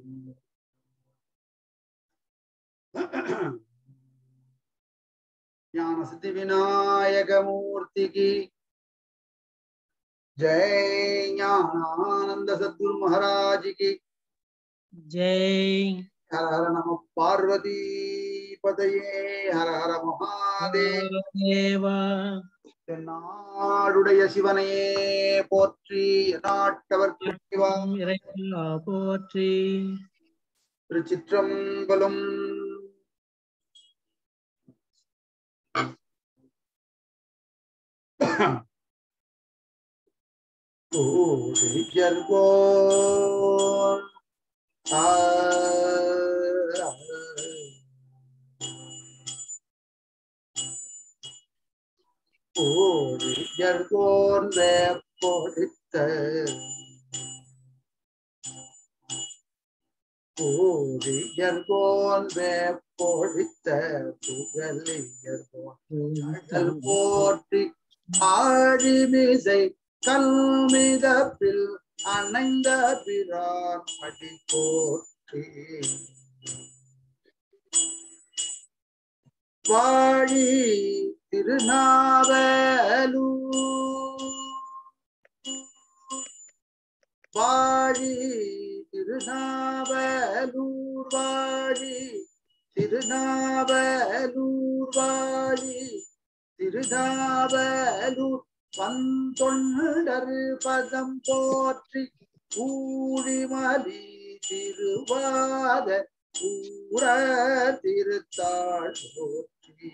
ஞான சித்தி விநாயகமூர்த்திக்கு ஜெய் ஞானானந்த சத்குரு மகாராஜிக்கு ஜெய் ஹர ஹர நம பார்வதி பதையே ஹர ஹர மகாதேவ தேவா நாடுடைய சிவனையே போற்றி நாட்டவர்க்கு சிவா இறைவா போற்றி திருச்சிற்றம்பலம் ஓடியர்கோன் ஆ ஓடியர்கோன் வேப்பொடித்த ஓடியர்கோன் வேப்பொடித்த புகழியர்கோன் கடல் போற்றி ஆழிமிசை கல்மிதப்பில் அணைந்த பிரான் அடி போற்றி வாழி திருநாவலூர் வாழி திருநாவலூர் வாழி திருநாவலூர் வாழி திருநாவலூர் வந்தொண்டர் பதம் போற்றி ஊழிமலி திருவாத ஊர திருத்தாள் போற்றி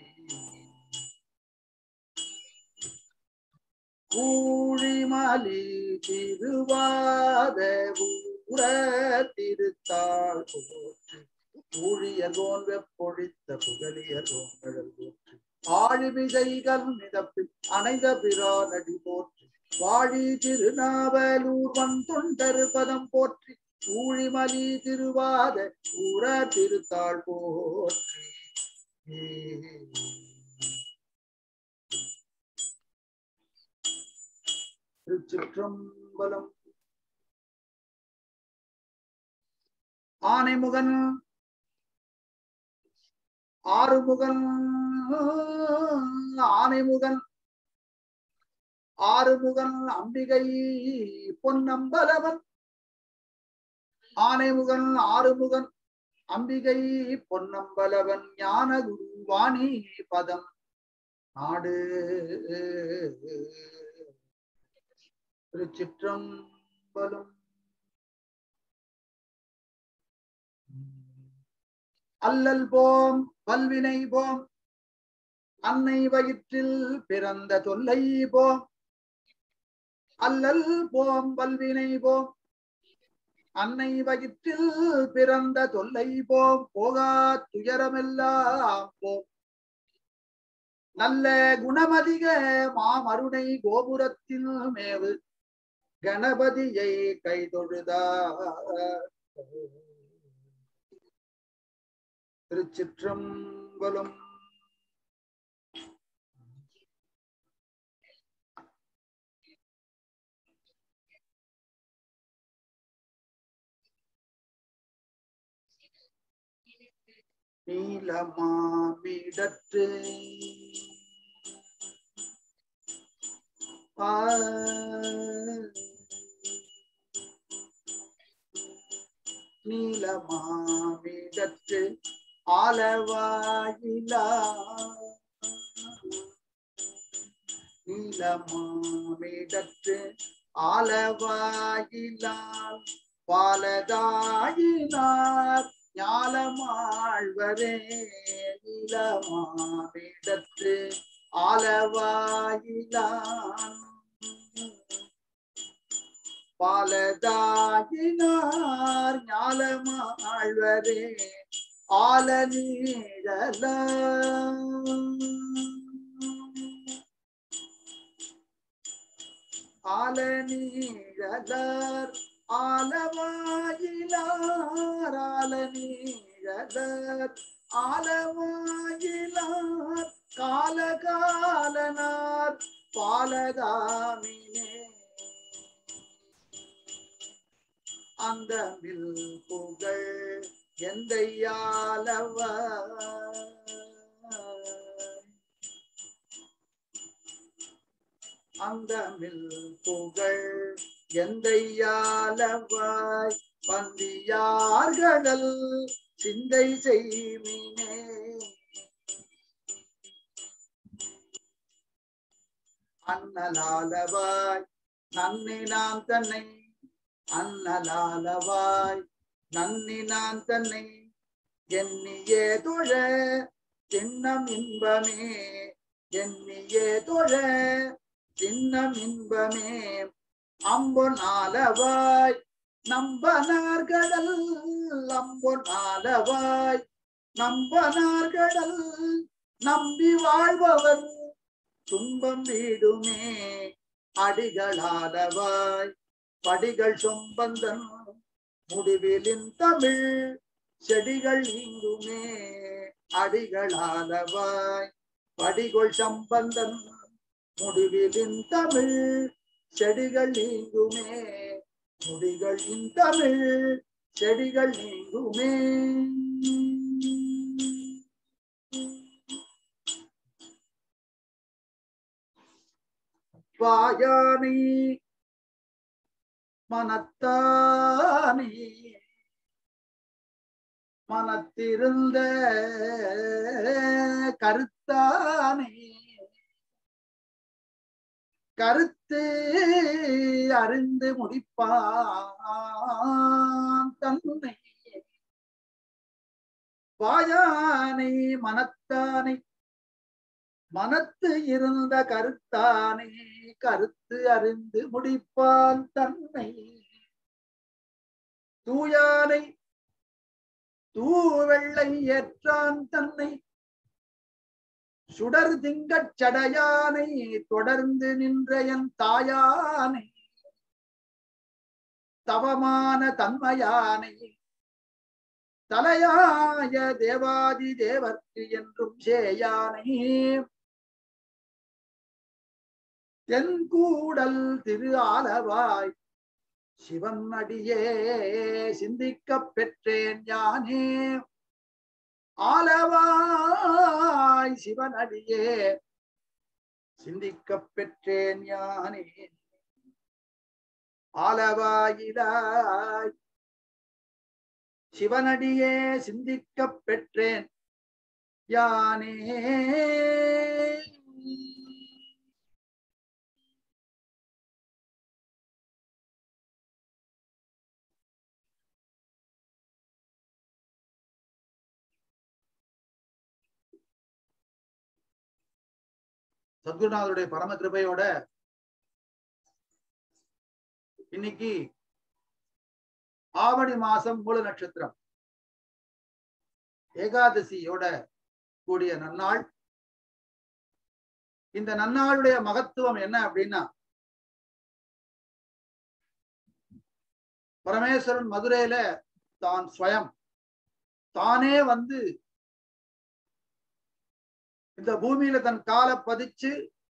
ஊழிமலி திருவாத ஊர திருத்தாள் போற்றி ஊழியர்கோன் வெப்பொழித்த புகழியர்கோன் கடல் போற்றி ஆழிமிகைகள் மிதப்பில் அணைந்த பிரானடி போற்றி வாழி திருநாவலூர் வன் தொண்டர் பதம் போற்றி ஊழிமலி திருவாத ஊர திருத்தாள் போற்றி திருச்சிற்றம்பலம் ஆனைமுகன் ஆறுமுகன் ஆனைமுகன் ஆறுமுகன் அம்பிகை பொன்னம்பலவன் ஆனைமுகன் ஆறுமுகன் அம்பிகை பொன்னம்பலவன் ஞான குரு வாணி பதம் நாடு திருச்சிற்றம்பலம் அல்லல் போம் பல்வினை போம் அன்னை வயிற்றில் பிறந்த தொல்லை போம் அல்லல் போம் பல்வினை போம் அன்னை வயிற்றில் பிறந்த தொல்லை போம் போகா துயரமெல்லாம் போம் நல்ல குணமதிக மாமருணை கோபுரத்தில் மேவு கணபதியை கைதொழுதா திருச்சிற்றம்பலம் நீலமாமிடற்று ஆ நீலமாமிடற்று ஆலவாயிலா நீலமாமிடற்று ஆலவாயிலால் பாலதாயினார் ஞாலமாழ்வரே நீலமாமிடற்று ஆலவாயிலான் பாலதாயினார் ஞாலமாழ்வரே ஆல நீழல ஆல நீழலர் ஆலவாயிலார் ஆல நீழலர் ஆலவாயிலார் காலகாலனார் பாலகாமினே அந்த புகழ் எந்தையாலவ அந்த புகழ் எந்தையாலவாய் பந்தியார்கடல் சிந்தை செய்மினே அன்னலாலவாய் நன்னி நான் தன்னை அன்னலாலவாய் நன்னி நான் தன்னை எண்ணியே தொழ சின்னம் இன்பமே எண்ணியே தொழ சின்னம் இன்பமே அம்பொனாலவாய் நம்பனார்கடல் அம்பொனாலவாய் நம்பனார்கடல் நம்பி வாழ்பவர் துன்பம் வீடுமே அடிகளாலவாய் படிகள் சொம்பந்தன் முடிவிலின் தமிழ் செடிகள் நீங்குமே அடிகளாலவாய் படிகொள் சம்பந்தன் முடிவிலின் தமிழ் செடிகள் நீங்குமே முடிகள் இன் தமிழ் செடிகள் நீங்குமே வாயானை மனத்தானே மனத்திருந்த கருத்தானே கருத்து அறிந்து முடிப்பான் தன்னை வாயானை மனத்தானை மனத்து இருந்த கருத்தானே கருத்து அறிந்து முடிப்பான் தன்னை தூயானை தூவெள்ளை ஏற்றான் தன்னை சுடர் திங்கட் சடையானை தொடர்ந்து நின்ற என் தாயானை தவமான தன்மையானை தலையாய தேவாதி தேவர்க்கு என்றும் சேயானை தென்கூடல் திரு ஆலவாய் சிவன் அடியே சிந்திக்கப் பெற்றேன் யானே ஆலவாய் சிவன் அடியே சிந்திக்கப் பெற்றேன் யானே ஆலவாயிலாய் சிவனடியே சிந்திக்கப் பெற்றேன் யானே சத்குருநாதருடைய பரம கிருபையோட இன்னைக்கு ஆவணி மாசம் மூல நட்சத்திரம் ஏகாதசியோட கூடிய நன்னாள் இந்த நன்னாளுடைய மகத்துவம் என்ன அப்படின்னா பரமேஸ்வரன் மதுரையில தான் ஸ்வயம் தானே வந்து இந்த பூமியில தன் காலை பதிச்சு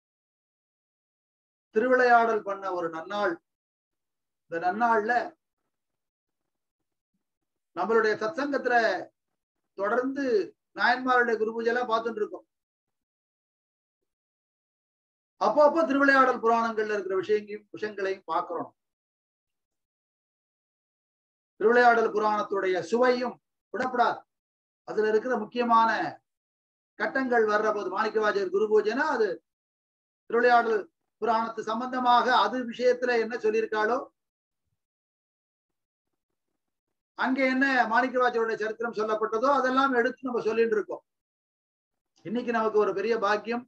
திருவிளையாடல் பண்ண ஒரு நன்னாள் இந்த நன்னாள்ல நம்மளுடைய சத்சங்கத்துல தொடர்ந்து நாயன்மாருடைய குரு பூஜை எல்லாம் பார்த்துட்டு இருக்கோம் அப்போ அப்போ திருவிளையாடல் புராணங்கள்ல இருக்கிற விஷயங்களையும் விஷயங்களையும் பார்க்கிறோம் திருவிளையாடல் புராணத்துடைய சுவையும் விடப்படாது அதுல இருக்கிற முக்கியமான கட்டங்கள் வர்ற போது மாணிக்கவாஜர் குரு பூஜைனா அது திருவிளையாடல் புராணத்து சம்பந்தமாக அது விஷயத்துல என்ன சொல்லியிருக்காளோ அங்க என்ன மாணிக்கவாஜருடைய சரித்திரம் சொல்லப்பட்டதோ அதெல்லாம் எடுத்து நம்ம சொல்லிட்டு இருக்கோம் இன்னைக்கு நமக்கு ஒரு பெரிய பாக்கியம்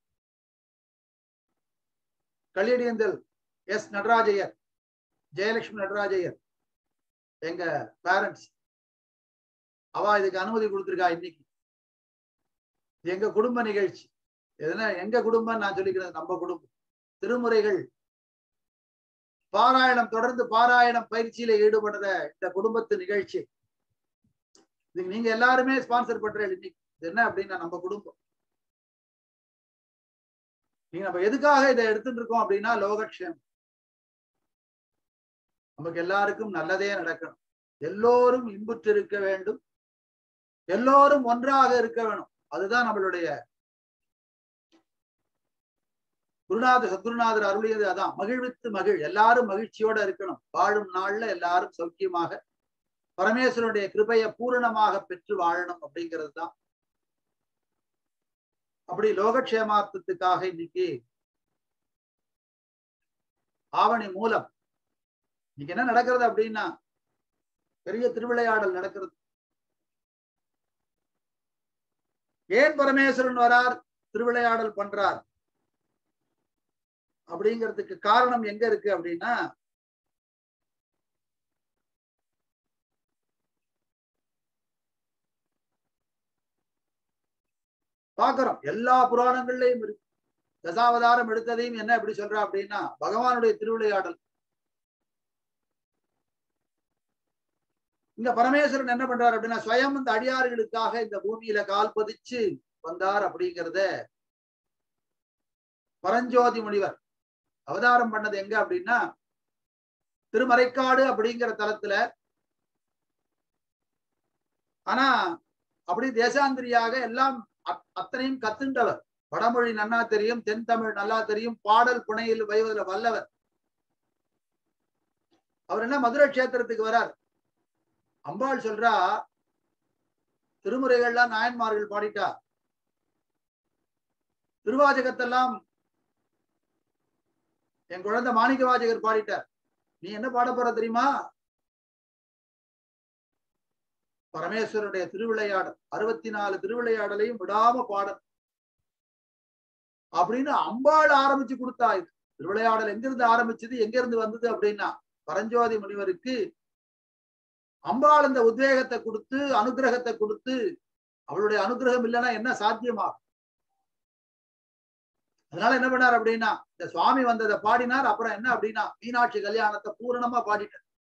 கல்லியடியந்தல் எஸ் நடராஜையர் ஜெயலட்சுமி நடராஜையர் எங்க பேரண்ட்ஸ் அவ இதுக்கு அனுமதி கொடுத்திருக்கா இன்னைக்கு இது எங்க குடும்ப நிகழ்ச்சி எதுனா எங்க குடும்பம் நான் சொல்லிக்கிறது நம்ம குடும்பம் திருமுறைகள் பாராயணம் தொடர்ந்து பாராயணம் பயிற்சியில ஈடுபடுற இந்த குடும்பத்து நிகழ்ச்சி இதுக்கு நீங்க எல்லாருமே ஸ்பான்சர் பண்ற இன்னைக்கு இது என்ன அப்படின்னா நம்ம குடும்பம் நீங்க நம்ம எதுக்காக இதை எடுத்துட்டு இருக்கோம் அப்படின்னா லோகக்ஷேம் நமக்கு எல்லாருக்கும் நல்லதே நடக்கணும் எல்லோரும் இன்புற்று இருக்க வேண்டும் எல்லோரும் ஒன்றாக இருக்க வேணும் அதுதான் நம்மளுடைய குருநாதர் சத்குருநாதர் அருளியது அதான் மகிழ்வித்து மகிழ் எல்லாரும் மகிழ்ச்சியோட இருக்கணும் வாழும் நாள்ல எல்லாரும் சௌக்கியமாக பரமேஸ்வரனுடைய கிருபையை பூரணமாக பெற்று வாழணும் அப்படிங்கிறது தான் அப்படி லோகக்ஷேமார்த்தத்துக்காக இன்னைக்கு ஆவணி மூலம் இன்னைக்கு என்ன நடக்கிறது அப்படின்னா பெரிய திருவிளையாடல் நடக்கிறது ஏன் பரமேஸ்வரன் வரார் திருவிளையாடல் பண்றார் அப்படிங்கிறதுக்கு காரணம் எங்க இருக்கு அப்படின்னா பாக்குறோம் எல்லா புராணங்கள்லயும் இருக்கு தசாவதாரம் எடுத்ததையும் என்ன எப்படி சொல்றா அப்படின்னா பகவானுடைய திருவிளையாடல் இங்க பரமேஸ்வரன் என்ன பண்றாரு அப்படின்னா ஸ்வயம் இந்த அடியார்களுக்காக இந்த பூமியில கால் பதிச்சு வந்தார் அப்படிங்கிறத பரஞ்சோதி முனிவர் அவதாரம் பண்ணது எங்க அப்படின்னா திருமறைக்காடு அப்படிங்கிற தலத்துல ஆனா அப்படி தேசாந்திரியாக எல்லாம் அத்தனையும் கத்துண்டவர் வடமொழி நன்னா தெரியும் தென் தமிழ் நல்லா தெரியும் பாடல் புனையில் வைவதில் வல்லவர் அவர் என்ன மதுரை கஷேத்திரத்துக்கு வரார் அம்பாள் சொல்றா திருமுறைகள்லாம் நாயன்மார்கள் பாடிட்டா திருவாஜகத்தெல்லாம் என் குழந்தை மாணிக்க வாஜகர் பாடிட்டார் நீ என்ன பாட போற தெரியுமா பரமேஸ்வரனுடைய திருவிளையாடல் அறுபத்தி நாலு திருவிளையாடலையும் விடாம பாடல் அப்படின்னு அம்பாள் ஆரம்பிச்சு கொடுத்தா இது திருவிளையாடல் எங்கிருந்து ஆரம்பிச்சது எங்க இருந்து வந்தது அப்படின்னா பரஞ்சோதி முனிவருக்கு அம்பாள் இந்த உத்வேகத்தை கொடுத்து அனுகிரகத்தை கொடுத்து அவளுடைய அனுகிரகம் இல்லைன்னா என்ன சாத்தியமாகும் அதனால என்ன பண்ணார் அப்படின்னா இந்த சுவாமி வந்ததை பாடினார் அப்புறம் என்ன அப்படின்னா மீனாட்சி கல்யாணத்தை பூரணமா பாடிட்டார்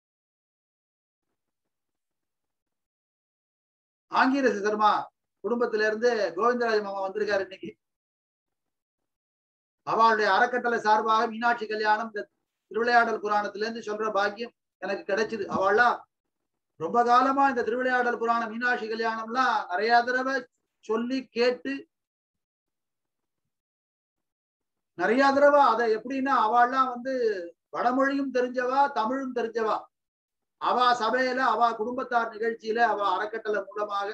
ஆங்கீரச சர்மா குடும்பத்தில இருந்து கோவிந்தராஜ மாமா வந்திருக்காரு இன்னைக்கு அவளுடைய அறக்கட்டளை சார்பாக மீனாட்சி கல்யாணம் இந்த திருவிளையாடல் புராணத்துல இருந்து சொல்ற பாக்கியம் எனக்கு கிடைச்சது அவள்லாம் ரொம்ப காலமா இந்த திருவிளையாடல் புராணம் மீனாட்சி கல்யாணம்லாம் நிறைய தடவை சொல்லி கேட்டு நிறைய தடவை அதை எப்படின்னா அவள்லாம் வந்து வடமொழியும் தெரிஞ்சவா தமிழும் தெரிஞ்சவா அவ சபையில அவ குடும்பத்தார் நிகழ்ச்சியில அவ அறக்கட்டளை மூலமாக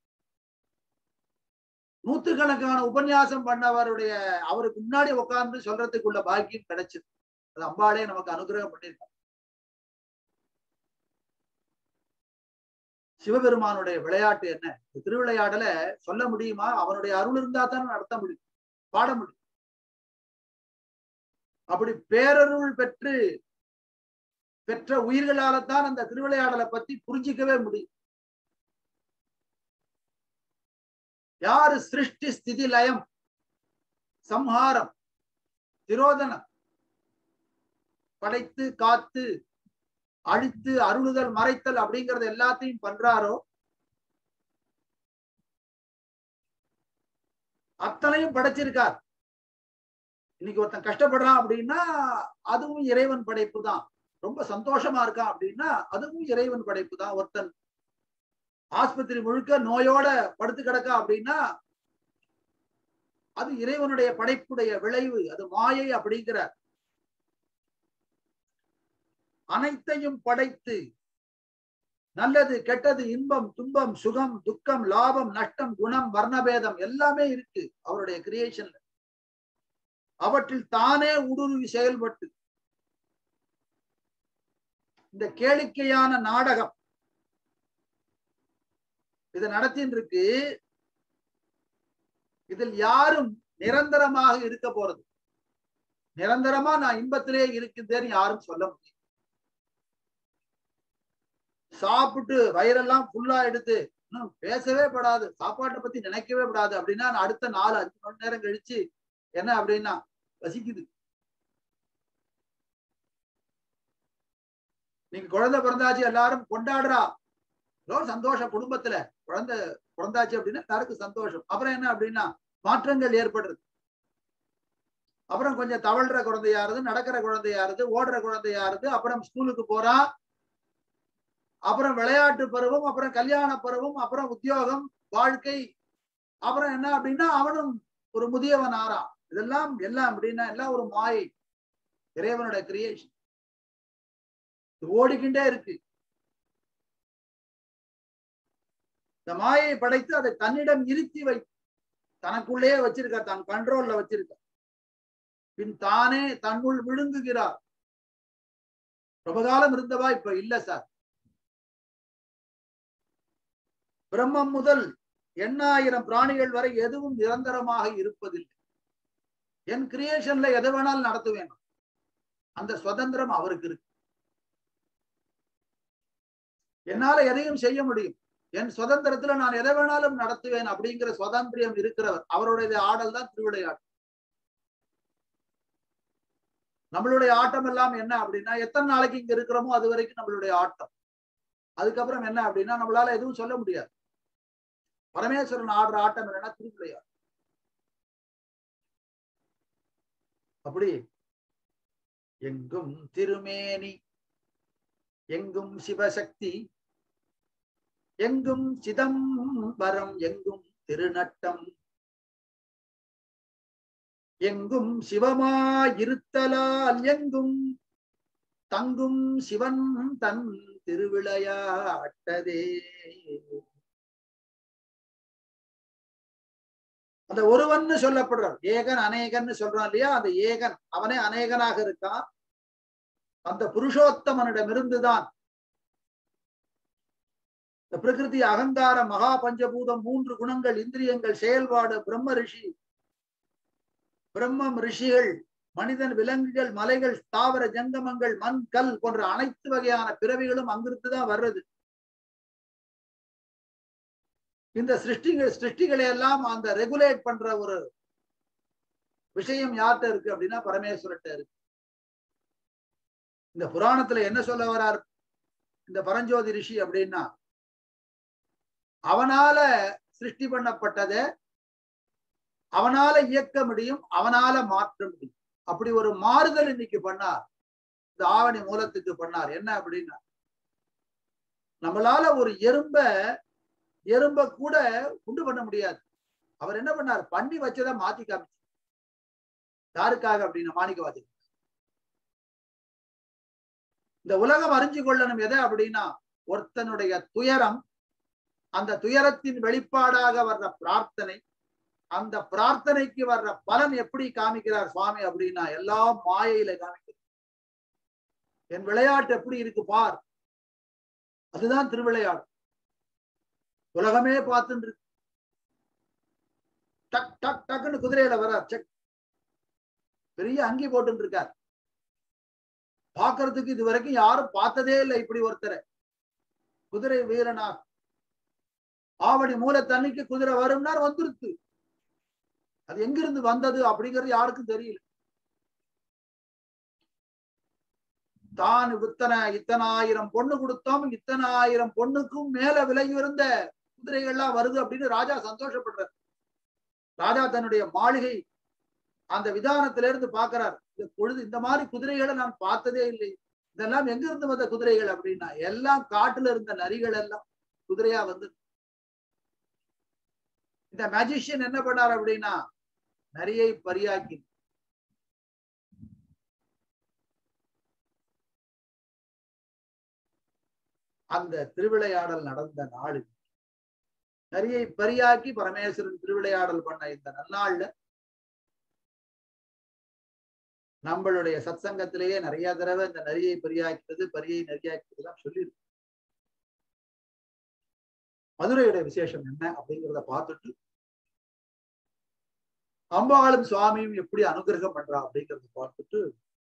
நூத்துக்கணக்கான உபன்யாசம் பண்ணவருடைய அவருக்கு முன்னாடி உட்கார்ந்து சொல்றதுக்குள்ள பாக்கியம் கிடைச்சது அது அம்பாளே நமக்கு அனுகிரகம் பண்ணியிருக்காங்க சிவபெருமானுடைய விளையாட்டு என்ன இந்த திருவிளையாடல சொல்ல முடியுமா அவனுடைய அருள் இருந்தா தான் நடத்த முடியும் பாட முடியும் அப்படி பேரருள் பெற்று பெற்ற உயிர்களால்தான் அந்த திருவிளையாடலை பத்தி புரிஞ்சிக்கவே முடியும் யாரு சிருஷ்டி ஸ்திதி லயம் சம்ஹாரம் திரோதனம் படைத்து காத்து அழித்து அருளுதல் மறைத்தல் அப்படிங்கறது எல்லாத்தையும் பண்றாரோ அத்தனையும் படைச்சிருக்கார் இன்னைக்கு ஒருத்தன் கஷ்டப்படுறான் அப்படின்னா அதுவும் இறைவன் படைப்பு தான் ரொம்ப சந்தோஷமா இருக்கான் அப்படின்னா அதுவும் இறைவன் படைப்பு தான் ஒருத்தன் ஆஸ்பத்திரி முழுக்க நோயோட படுத்து கிடக்கா அப்படின்னா அது இறைவனுடைய படைப்புடைய விளைவு அது மாயை அப்படிங்கிறார் அனைத்தையும் படைத்து நல்லது கெட்டது இன்பம் துன்பம் சுகம் துக்கம் லாபம் நஷ்டம் குணம் வர்ணபேதம் எல்லாமே இருக்கு அவருடைய கிரியேஷன்ல அவற்றில் தானே ஊடுருவி செயல்பட்டு இந்த கேளிக்கையான நாடகம் இதை நடத்தின்னு இருக்கு இதில் யாரும் நிரந்தரமாக இருக்க போறது நிரந்தரமா நான் இன்பத்திலே இருக்குதேன்னு யாரும் சொல்ல முடியும் சாப்பிட்டு வயிறெல்லாம் ஃபுல்லா எடுத்து இன்னும் பேசவே படாது சாப்பாட்டை பத்தி நினைக்கவே படாது அப்படின்னா நான் அடுத்த நாலு அஞ்சு மணி நேரம் கழிச்சு என்ன அப்படின்னா பசிக்குது நீங்க குழந்தை பிறந்தாச்சு எல்லாரும் கொண்டாடுறா எவ்வளவு சந்தோஷம் குடும்பத்துல குழந்தை பிறந்தாச்சு அப்படின்னா எல்லாருக்கும் சந்தோஷம் அப்புறம் என்ன அப்படின்னா மாற்றங்கள் ஏற்படுறது அப்புறம் கொஞ்சம் தவழ்ற குழந்தையாருது நடக்கிற குழந்தையாருது ஓடுற குழந்தையாருது அப்புறம் ஸ்கூலுக்கு போறான் அப்புறம் விளையாட்டு பருவம் அப்புறம் கல்யாண பருவம் அப்புறம் உத்தியோகம் வாழ்க்கை அப்புறம் என்ன அப்படின்னா அவனும் ஒரு முதியவன் ஆறான் இதெல்லாம் எல்லாம் அப்படின்னா எல்லாம் ஒரு மாயை இறைவனுடைய கிரியேஷன் ஓடிக்கிட்டே இருக்கு இந்த மாயை படைத்து அதை தன்னிடம் இருத்தி வை தனக்குள்ளே வச்சிருக்க தன் கண்ட்ரோல்ல வச்சிருக்க பின் தானே தன்னுள் விழுங்குகிறார் ரொம்ப காலம் இருந்தவா இப்ப இல்ல சார் பிரம்மம் முதல் எண்ணாயிரம் பிராணிகள் வரை எதுவும் நிரந்தரமாக இருப்பதில்லை என் கிரியேஷன்ல எதை வேணாலும் நடத்துவேன் அந்த சுதந்திரம் அவருக்கு இருக்கு என்னால எதையும் செய்ய முடியும் என் சுதந்திரத்துல நான் எதை வேணாலும் நடத்துவேன் அப்படிங்கிற சுதந்திரம் இருக்கிறவர் அவருடைய ஆடல் தான் திருவிளையாடல் நம்மளுடைய ஆட்டம் எல்லாம் என்ன அப்படின்னா எத்தனை நாளைக்கு இங்க இருக்கிறோமோ அது வரைக்கும் நம்மளுடைய ஆட்டம் அதுக்கப்புறம் என்ன அப்படின்னா நம்மளால எதுவும் சொல்ல முடியாது பரமேஸ்வரன் ஆடுற ஆட்டம் என்னன்னா திருவிளையாடல் அப்படி எங்கும் திருமேனி எங்கும் சிவசக்தி எங்கும் சிதம்பரம் எங்கும் திருநட்டம் எங்கும் சிவமாயிருத்தலால் எங்கும் தங்கும் சிவன் தன் திருவிளையாட்டதே அந்த ஒருவன் சொல்லப்படுறார் ஏகன் அநேகன் சொல்றான் இல்லையா அந்த ஏகன் அவனே அநேகனாக இருக்கான் அந்த புருஷோத்தமனிடமிருந்துதான் இந்த பிரகிருதி அகங்கார மகா பஞ்சபூதம் மூன்று குணங்கள் இந்திரியங்கள் செயல்பாடு பிரம்ம ரிஷி பிரம்மம் ரிஷிகள் மனிதன் விலங்குகள் மலைகள் தாவர ஜங்கமங்கள் மண் கல் போன்ற அனைத்து வகையான பிறவிகளும் அங்கிருந்து தான் வர்றது இந்த சிருஷ்டிகள் சிருஷ்டிகளை எல்லாம் அந்த ரெகுலேட் பண்ற ஒரு விஷயம் யார்கிட்ட இருக்கு அப்படின்னா பரமேஸ்வரட்ட இருக்கு இந்த புராணத்துல என்ன சொல்ல வரார் இந்த பரஞ்சோதி ரிஷி அப்படின்னா அவனால சிருஷ்டி பண்ணப்பட்டத அவனால இயக்க முடியும் அவனால மாற்ற முடியும் அப்படி ஒரு மாறுதல் இன்னைக்கு பண்ணார் இந்த ஆவணி மூலத்துக்கு பண்ணார் என்ன அப்படின்னா நம்மளால ஒரு எறும்ப எறும்ப கூட உண்டு பண்ண முடியாது அவர் என்ன பண்ணார் பண்ணி வச்சதை மாத்தி காமிச்சு யாருக்காக அப்படின்னா மாணிக்கவாதி இந்த உலகம் அறிஞ்சு கொள்ளணும் எதை அப்படின்னா ஒருத்தனுடைய துயரம் அந்த துயரத்தின் வெளிப்பாடாக வர்ற பிரார்த்தனை அந்த பிரார்த்தனைக்கு வர்ற பலன் எப்படி காமிக்கிறார் சுவாமி அப்படின்னா எல்லாம் மாயையில காமிக்கிறார் என் விளையாட்டு எப்படி இருக்கு பார் அதுதான் திருவிளையாடு உலகமே பார்த்துட்டு இருக்கு டக் டக் டக்குன்னு குதிரையில வர்றார் செக் பெரிய அங்கி போட்டு இருக்கார் பாக்குறதுக்கு இது வரைக்கும் யாரும் பார்த்ததே இல்லை இப்படி ஒருத்தரை குதிரை வீரனா ஆவணி மூல தண்ணிக்கு குதிரை வரும்னார் வந்துருத்து அது எங்கிருந்து வந்தது அப்படிங்கிறது யாருக்கும் தெரியல தான் இத்தனை இத்தனை ஆயிரம் பொண்ணு கொடுத்தோம் இத்தனை ஆயிரம் பொண்ணுக்கும் மேல விலை உயர்ந்த குதிரைகள்லாம் வருது அப்படின்னு ராஜா சந்தோஷப்படுறார் ராஜா தன்னுடைய மாளிகை அந்த விதானத்தில இருந்து பாக்குறார் இந்த பொழுது இந்த மாதிரி குதிரைகளை நான் பார்த்ததே இல்லை இதெல்லாம் எங்க இருந்து வந்த குதிரைகள் அப்படின்னா எல்லாம் காட்டுல இருந்த நரிகள் எல்லாம் குதிரையா வந்து இந்த மேஜிஷியன் என்ன பண்ணார் அப்படின்னா நரியை பரியாக்கி அந்த திருவிளையாடல் நடந்த நாள் நரியை பரியாக்கி பரமேஸ்வரன் திருவிளையாடல் பண்ண இந்த நன்னாள்ல நம்மளுடைய சத்சங்கத்திலேயே நிறைய தடவை இந்த நரியை பரியாக்கிறது பரியை நரியாக்கிறது எல்லாம் சொல்லியிருக்கு மதுரையுடைய விசேஷம் என்ன அப்படிங்கிறத பார்த்துட்டு அம்பாளும் சுவாமியும் எப்படி அனுகிரகம் பண்றா அப்படிங்கறத பார்த்துட்டு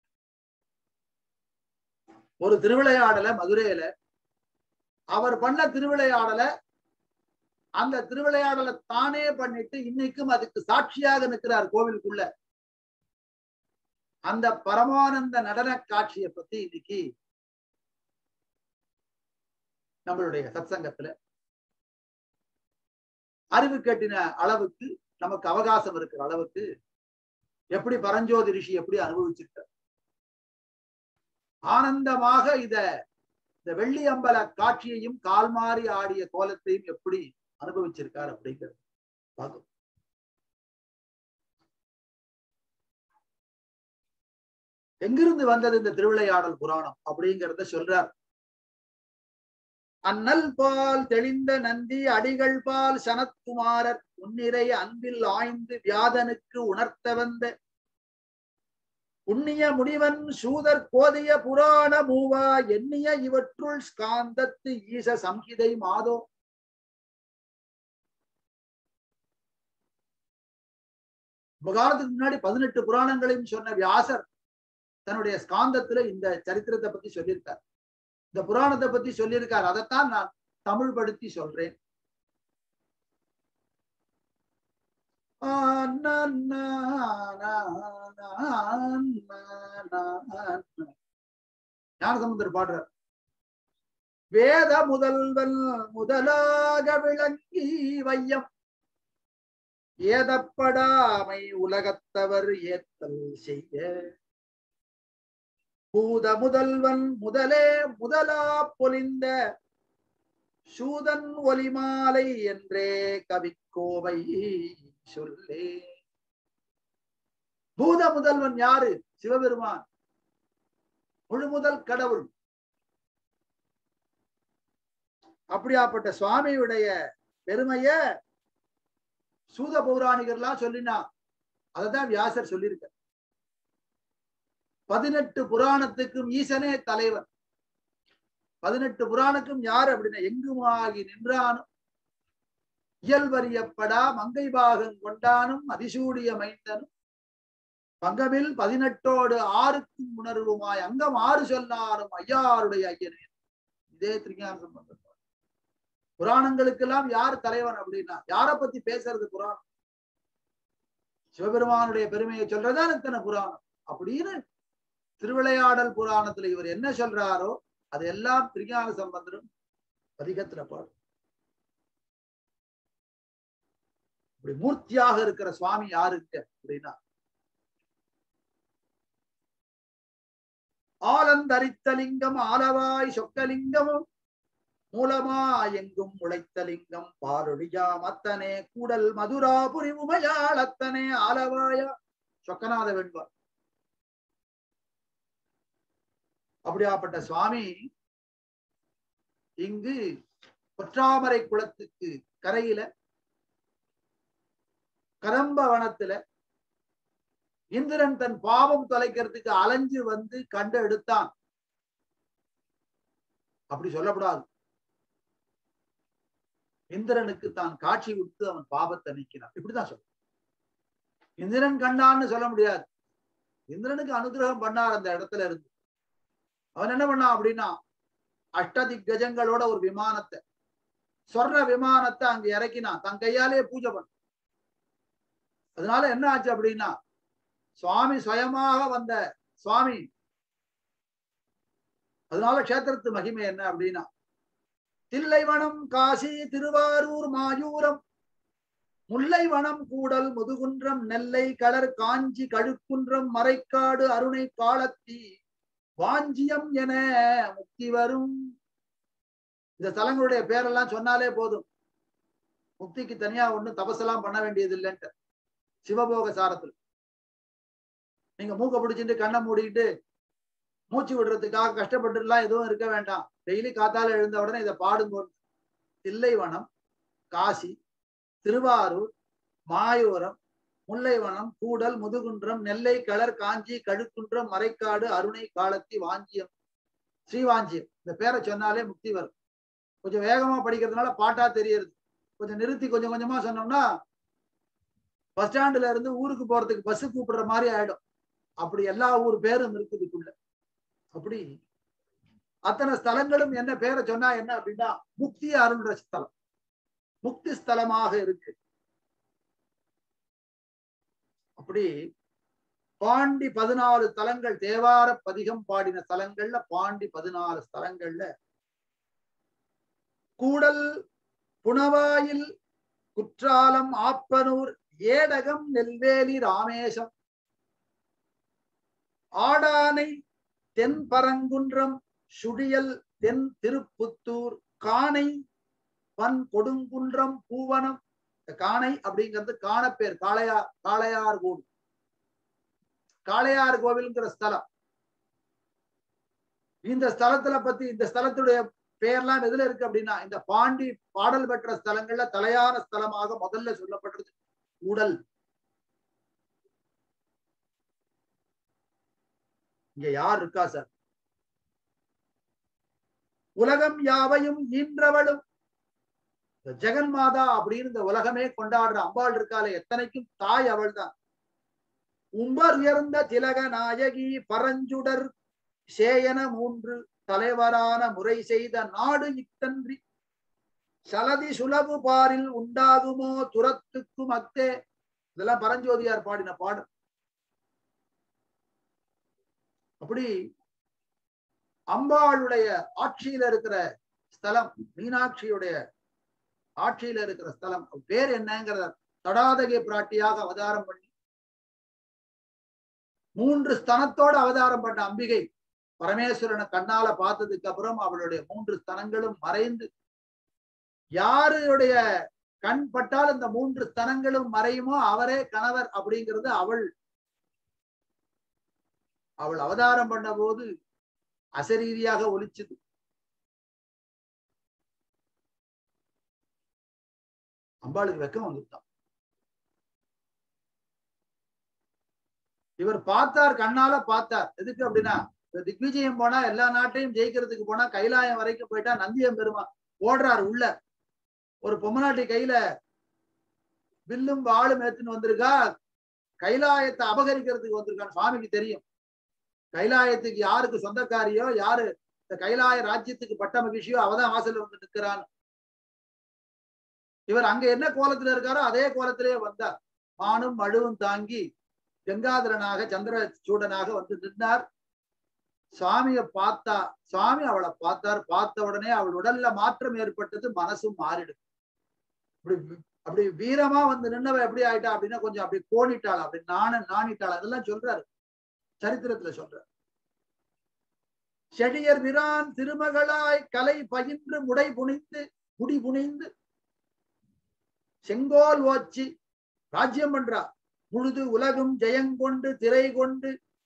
ஒரு திருவிளையாடல மதுரையில அவர் பண்ண திருவிளையாடல அந்த திருவிளையாடலை தானே பண்ணிட்டு இன்னைக்கும் அதுக்கு சாட்சியாக நிற்கிறார் கோவிலுக்குள்ள அந்த பரமானந்த நடன காட்சியை பத்தி இன்னைக்கு நம்மளுடைய சத்சங்கத்துல அறிவு கட்டின அளவுக்கு நமக்கு அவகாசம் இருக்கிற அளவுக்கு எப்படி பரஞ்சோதி ரிஷி எப்படி அனுபவிச்சிருக்கார் ஆனந்தமாக இத இந்த வெள்ளி அம்பல காட்சியையும் கால் மாறி ஆடிய கோலத்தையும் எப்படி அனுபவிச்சிருக்கார் அப்படிங்கிறது பார்க்கும் எங்கிருந்து வந்தது இந்த திருவிளையாடல் புராணம் அப்படிங்கிறத சொல்றார் அண்ணல் பால் தெளிந்த நந்தி அடிகள் பால் சனத்குமாரர் உன்னிறை அன்பில் ஆய்ந்து வியாதனுக்கு உணர்த்த வந்த புண்ணிய முனிவன் சூதர் கோதிய புராண மூவா எண்ணிய இவற்றுள் ஸ்காந்தத்து ஈச சம்ஹிதை மாதோ காலத்துக்கு முன்னாடி பதினெட்டு புராணங்களையும் சொன்ன வியாசர் தன்னுடைய ஸ்காந்தத்துல இந்த சரித்திரத்தை பத்தி சொல்லியிருக்கார் இந்த புராணத்தை பத்தி சொல்லியிருக்கார் அதைத்தான் நான் தமிழ் படுத்தி சொல்றேன் ஞானசமுந்தர் பாடுறார் வேத முதல்வன் முதலாக விளங்கி வையம் ஏதப்படாமை உலகத்தவர் ஏத்தல் செய்ய பூத முதல்வன் முதலே முதலா பொலிந்த சூதன் ஒலிமாலை என்றே கவிக்கோவை சொல்லே பூத முதல்வன் யாரு சிவபெருமான் முழு முதல் கடவுள் அப்படியாப்பட்ட சுவாமியுடைய பெருமைய சூத பௌராணிகர்லாம் சொல்லினா அததான் வியாசர் சொல்லியிருக்க பதினெட்டு புராணத்துக்கும் ஈசனே தலைவன் பதினெட்டு புராணுக்கும் யார் அப்படின்னா எங்குமாகி நின்றானும் இயல்பறியப்படா மங்கை பாகம் கொண்டானும் அதிசூடிய மைந்தனும் பங்கமில் பதினெட்டோடு ஆறுக்கும் உணர்வுமாய் அங்கம் ஆறு சொன்னாலும் ஐயாருடைய ஐயனே இதே திருஞான சம்பந்தம் புராணங்களுக்கெல்லாம் யார் தலைவன் அப்படின்னா யாரை பத்தி பேசுறது புராணம் சிவபெருமானுடைய பெருமையை சொல்றதான் இத்தனை புராணம் அப்படின்னு திருவிளையாடல் புராணத்துல இவர் என்ன சொல்றாரோ அதெல்லாம் திருஞான சம்பந்தரும் பதிகத்துல பாடும் இப்படி மூர்த்தியாக இருக்கிற சுவாமி யாருக்கு அப்படின்னா ஆலந்தரித்தலிங்கம் ஆலவாய் சொக்கலிங்கமும் மூலமா எங்கும் உழைத்தலிங்கம் பாலொழியா மத்தனே கூடல் மதுராபுரி உமையாளத்தனே ஆலவாயா சொக்கநாத வெண்பார் அப்படியாப்பட்ட சுவாமி இங்கு பொற்றாமரை குளத்துக்கு கரையில கரம்ப வனத்துல இந்திரன் தன் பாவம் தொலைக்கிறதுக்கு அலைஞ்சு வந்து கண்டு எடுத்தான் அப்படி சொல்லக்கூடாது இந்திரனுக்கு தான் காட்சி விட்டு அவன் பாவத்தை நீக்கினான் இப்படிதான் சொல்ல இந்திரன் கண்டான்னு சொல்ல முடியாது இந்திரனுக்கு அனுகிரகம் பண்ணார் அந்த இடத்துல இருந்து அவன் என்ன பண்ணான் அப்படின்னா அஷ்டதிக் கஜங்களோட ஒரு விமானத்தை சொர்ண விமானத்தை அங்க இறக்கினான் தன் கையாலே பூஜை பண்ண அதனால என்ன ஆச்சு அப்படின்னா சுவாமி சுயமாக வந்த சுவாமி அதனால கஷேத்திரத்து மகிமை என்ன அப்படின்னா தில்லைவனம் காசி திருவாரூர் மாயூரம் முல்லைவனம் கூடல் முதுகுன்றம் நெல்லை கடற் காஞ்சி கழுக்குன்றம் மறைக்காடு அருணை காலத்தி வாஞ்சியம் என முக்தி வரும் இந்த ஸ்தலங்களுடைய பேரெல்லாம் சொன்னாலே போதும் முக்திக்கு தனியா ஒண்ணும் தபசெல்லாம் பண்ண வேண்டியது இல்லைன்ட்டு சிவபோக சாரத்தில் நீங்க மூக்க பிடிச்சிட்டு கண்ணை மூடிட்டு மூச்சு விடுறதுக்காக கஷ்டப்பட்டுலாம் எதுவும் இருக்க வேண்டாம் டெய்லி காத்தால எழுந்த உடனே இதை பாடுங்க தில்லைவனம் காசி திருவாரூர் மாயூரம் முல்லைவனம் கூடல் முதுகுன்றம் நெல்லை களர் காஞ்சி கழுக்குன்றம் மறைக்காடு அருணை காலத்தி வாஞ்சியம் ஸ்ரீவாஞ்சியம் இந்த பேரை சொன்னாலே முக்தி வரும் கொஞ்சம் வேகமா படிக்கிறதுனால பாட்டா தெரியுது கொஞ்சம் நிறுத்தி கொஞ்சம் கொஞ்சமா சொன்னோம்னா பஸ் ஸ்டாண்டுல இருந்து ஊருக்கு போறதுக்கு பஸ் கூப்பிடுற மாதிரி ஆயிடும் அப்படி எல்லா ஊர் பேரும் இருக்குதுக்குள்ள அப்படி அத்தனை ஸ்தலங்களும் என்ன பேரை சொன்னா என்ன அப்படின்னா முக்தி அருள்ற ஸ்தலம் முக்தி ஸ்தலமாக இருக்கு அப்படி பாண்டி பதினாலு தலங்கள் தேவார பதிகம் பாடின தலங்கள்ல பாண்டி பதினாலு ஸ்தலங்கள்ல கூடல் புனவாயில் குற்றாலம் ஆப்பனூர் ஏடகம் நெல்வேலி ராமேசம் ஆடானை தென் பரங்குன்றம் சுழியல் தென் திருப்புத்தூர் காணை பன் கொடுங்குன்றம் பூவனம் இந்த காணை அப்படிங்கிறது காணப்பேர் காளையா காளையார் கோவில் காளையார் கோவில்ங்கிற ஸ்தலம் இந்த ஸ்தலத்துல பத்தி இந்த ஸ்தலத்துடைய பெயர்லாம் எதுல இருக்கு அப்படின்னா இந்த பாண்டி பாடல் பெற்ற ஸ்தலங்கள்ல தலையான ஸ்தலமாக முதல்ல சொல்லப்படுறது உடல் இங்க யார் இருக்கா சார் உலகம் யாவையும் ஈன்றவளும் இந்த ஜெகன் மாதா அப்படின்னு இந்த உலகமே கொண்டாடுற அம்பாள் இருக்காளே எத்தனைக்கும் தாய் அவள் தான் உம்பர் உயர்ந்த திலக நாயகி பரஞ்சுடர் சேயன மூன்று தலைவரான முறை செய்த நாடு இத்தன்றி சலதி சுலபு பாரில் உண்டாகுமோ துரத்துக்கும் அத்தே இதெல்லாம் பரஞ்சோதியார் பாடின பாடல் அப்படி அம்பாளுடைய ஆட்சியில இருக்கிற ஸ்தலம் மீனாட்சியுடைய ஆட்சியில இருக்கிற ஸ்தலம் அவ பேர் என்னங்கிறத தடாதகை பிராட்டியாக அவதாரம் பண்ணி மூன்று ஸ்தனத்தோட அவதாரம் பண்ண அம்பிகை பரமேஸ்வரனை கண்ணால பார்த்ததுக்கு அப்புறம் அவளுடைய மூன்று ஸ்தனங்களும் மறைந்து யாருடைய கண் பட்டால் இந்த மூன்று ஸ்தனங்களும் மறையுமோ அவரே கணவர் அப்படிங்கிறது அவள் அவள் அவதாரம் பண்ண போது அசரீதியாக ஒலிச்சது அம்பாளுக்கு வெக்கம் வந்துட்டான் இவர் பார்த்தார் கண்ணால பார்த்தார் எதுக்கு அப்படின்னா இந்த திக்விஜயம் போனா எல்லா நாட்டையும் ஜெயிக்கிறதுக்கு போனா கைலாயம் வரைக்கும் போயிட்டா நந்தியம் பெருமா ஓடுறாரு உள்ள ஒரு பொம்மநாட்டி கையில வில்லும் வாளும் ஏத்துன்னு வந்திருக்கா கைலாயத்தை அபகரிக்கிறதுக்கு வந்திருக்கான்னு சுவாமிக்கு தெரியும் கைலாயத்துக்கு யாருக்கு சொந்தக்காரியோ யாரு இந்த கைலாய ராஜ்யத்துக்கு பட்ட மகிழ்ச்சியோ அவதான் வாசல்ல வந்து நிற்கிறான் இவர் அங்க என்ன கோலத்துல இருக்காரோ அதே கோலத்திலே வந்தார் மானும் மழுவும் தாங்கி கங்காதரனாக சந்திர சூடனாக வந்து நின்றார் சுவாமிய பார்த்தா சுவாமி அவளை பார்த்தார் பார்த்த உடனே அவள் உடல்ல மாற்றம் ஏற்பட்டது மனசும் மாறிடும் அப்படி அப்படி வீரமா வந்து நின்னவ எப்படி ஆயிட்டா அப்படின்னா கொஞ்சம் அப்படி கோணிட்டாள் அப்படி நாண நாணிட்டாள் அதெல்லாம் சொல்றாரு சரித்திரத்துல சொல்றாரு செடியர் விரான் திருமகளாய் கலை பயின்று முடை புனிந்து முடி புனிந்து செங்கோல் ஓச்சி ராஜ்யம் பண்றா முழுது உலகும் ஜெயங்கொண்டு திரை கொண்டு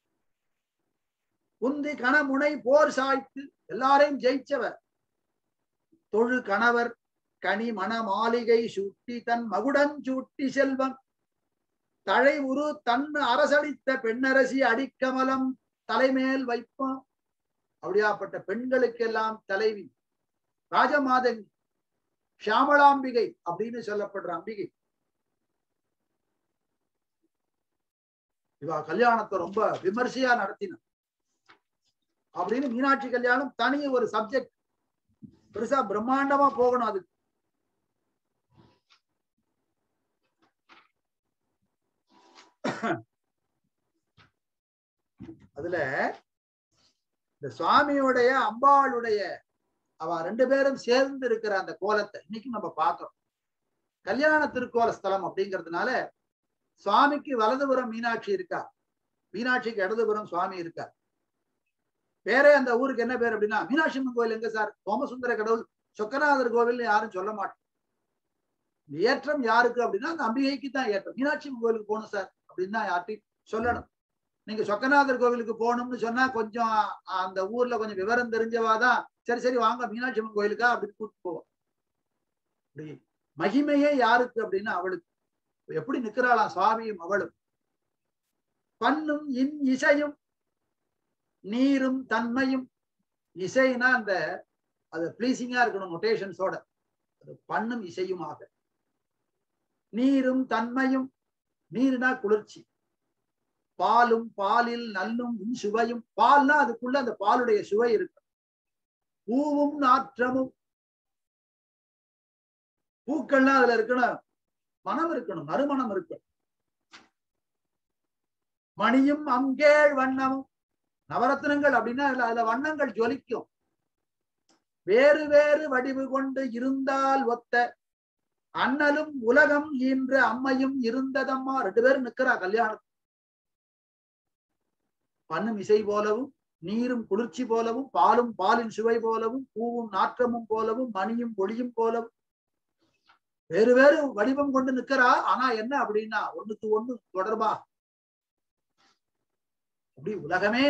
உந்தி கணமுனை போர் சாய்த்து எல்லாரையும் ஜெயிச்சவர் தொழு கணவர் கனி மண மாளிகை சூட்டி தன் மகுடன் சூட்டி செல்வம் தழை உரு தன் அரசளித்த பெண்ணரசி அடிக்கமலம் தலைமேல் வைப்போம் அப்படியாப்பட்ட பெண்களுக்கெல்லாம் தலைவி ராஜமாதங்கி ஷியாமளாம்பிகை அப்படின்னு சொல்லப்படுற அம்பிகை இவா கல்யாணத்தை ரொம்ப விமர்சையா நடத்தின அப்படின்னு மீனாட்சி கல்யாணம் தனி ஒரு சப்ஜெக்ட் பெருசா பிரம்மாண்டமா போகணும் அதுக்கு அதுல இந்த சுவாமியுடைய அம்பாளுடைய அவ ரெண்டு பேரும் சேர்ந்து இருக்கிற அந்த கோலத்தை இன்னைக்கு நம்ம பார்க்கிறோம் கல்யாண திருக்கோல ஸ்தலம் அப்படிங்கிறதுனால சுவாமிக்கு வலதுபுறம் மீனாட்சி இருக்கா மீனாட்சிக்கு இடதுபுறம் சுவாமி இருக்கா பேரே அந்த ஊருக்கு என்ன பேர் அப்படின்னா மீனாட்சி அம்மன் கோயில் எங்க சார் சோமசுந்தர கடவுள் சொக்கநாதர் கோவில்னு யாரும் சொல்ல மாட்டோம் இந்த ஏற்றம் யாருக்கு அப்படின்னா அந்த அம்பிகைக்கு தான் ஏற்றம் மீனாட்சி அம்மன் கோயிலுக்கு போகணும் சார் அப்படின்னு தான் யார்ட்டையும் சொல்லணும் நீங்க சொக்கநாதர் கோவிலுக்கு போகணும்னு சொன்னா கொஞ்சம் அந்த ஊர்ல கொஞ்சம் விவரம் தெரிஞ்சவாதான் சரி சரி வாங்க மீனாட்சி அம்மன் கோயிலுக்கா அப்படின்னு கூப்பிட்டு போவோம் அப்படி மகிமையே யாருக்கு அப்படின்னா அவளுக்கு எப்படி நிக்கிறாளாம் சுவாமியும் அவளும் பண்ணும் இன் இசையும் நீரும் தன்மையும் இசைனா அந்த அது பிளீசிங்கா இருக்கணும் நொட்டேஷன்ஸோட அது பண்ணும் இசையுமாக நீரும் தன்மையும் நீருனா குளிர்ச்சி பாலும் பாலில் நல்லும் உன் சுவையும் பால்னா அதுக்குள்ள அந்த பாலுடைய சுவை இருக்கு பூவும் நாற்றமும் பூக்கள்லாம் அதுல இருக்கணும் மனம் இருக்கணும் நறுமணம் இருக்கணும் மணியும் அங்கேள் வண்ணமும் நவரத்னங்கள் அப்படின்னா அதுல அதுல வண்ணங்கள் ஜொலிக்கும் வேறு வேறு வடிவு கொண்டு இருந்தால் ஒத்த அண்ணலும் உலகம் ஈன்ற அம்மையும் இருந்ததம்மா ரெண்டு பேரும் நிக்கிறா கல்யாணம் பண்ணும் இசை போலவும் நீரும் குளிர்ச்சி போலவும் பாலும் பாலின் சுவை போலவும் பூவும் நாற்றமும் போலவும் மணியும் ஒளியும் போலவும் வேறு வேறு வடிவம் கொண்டு நிக்கிறா ஆனா என்ன அப்படின்னா ஒண்ணுக்கு ஒண்ணு தொடர்பா அப்படி உலகமே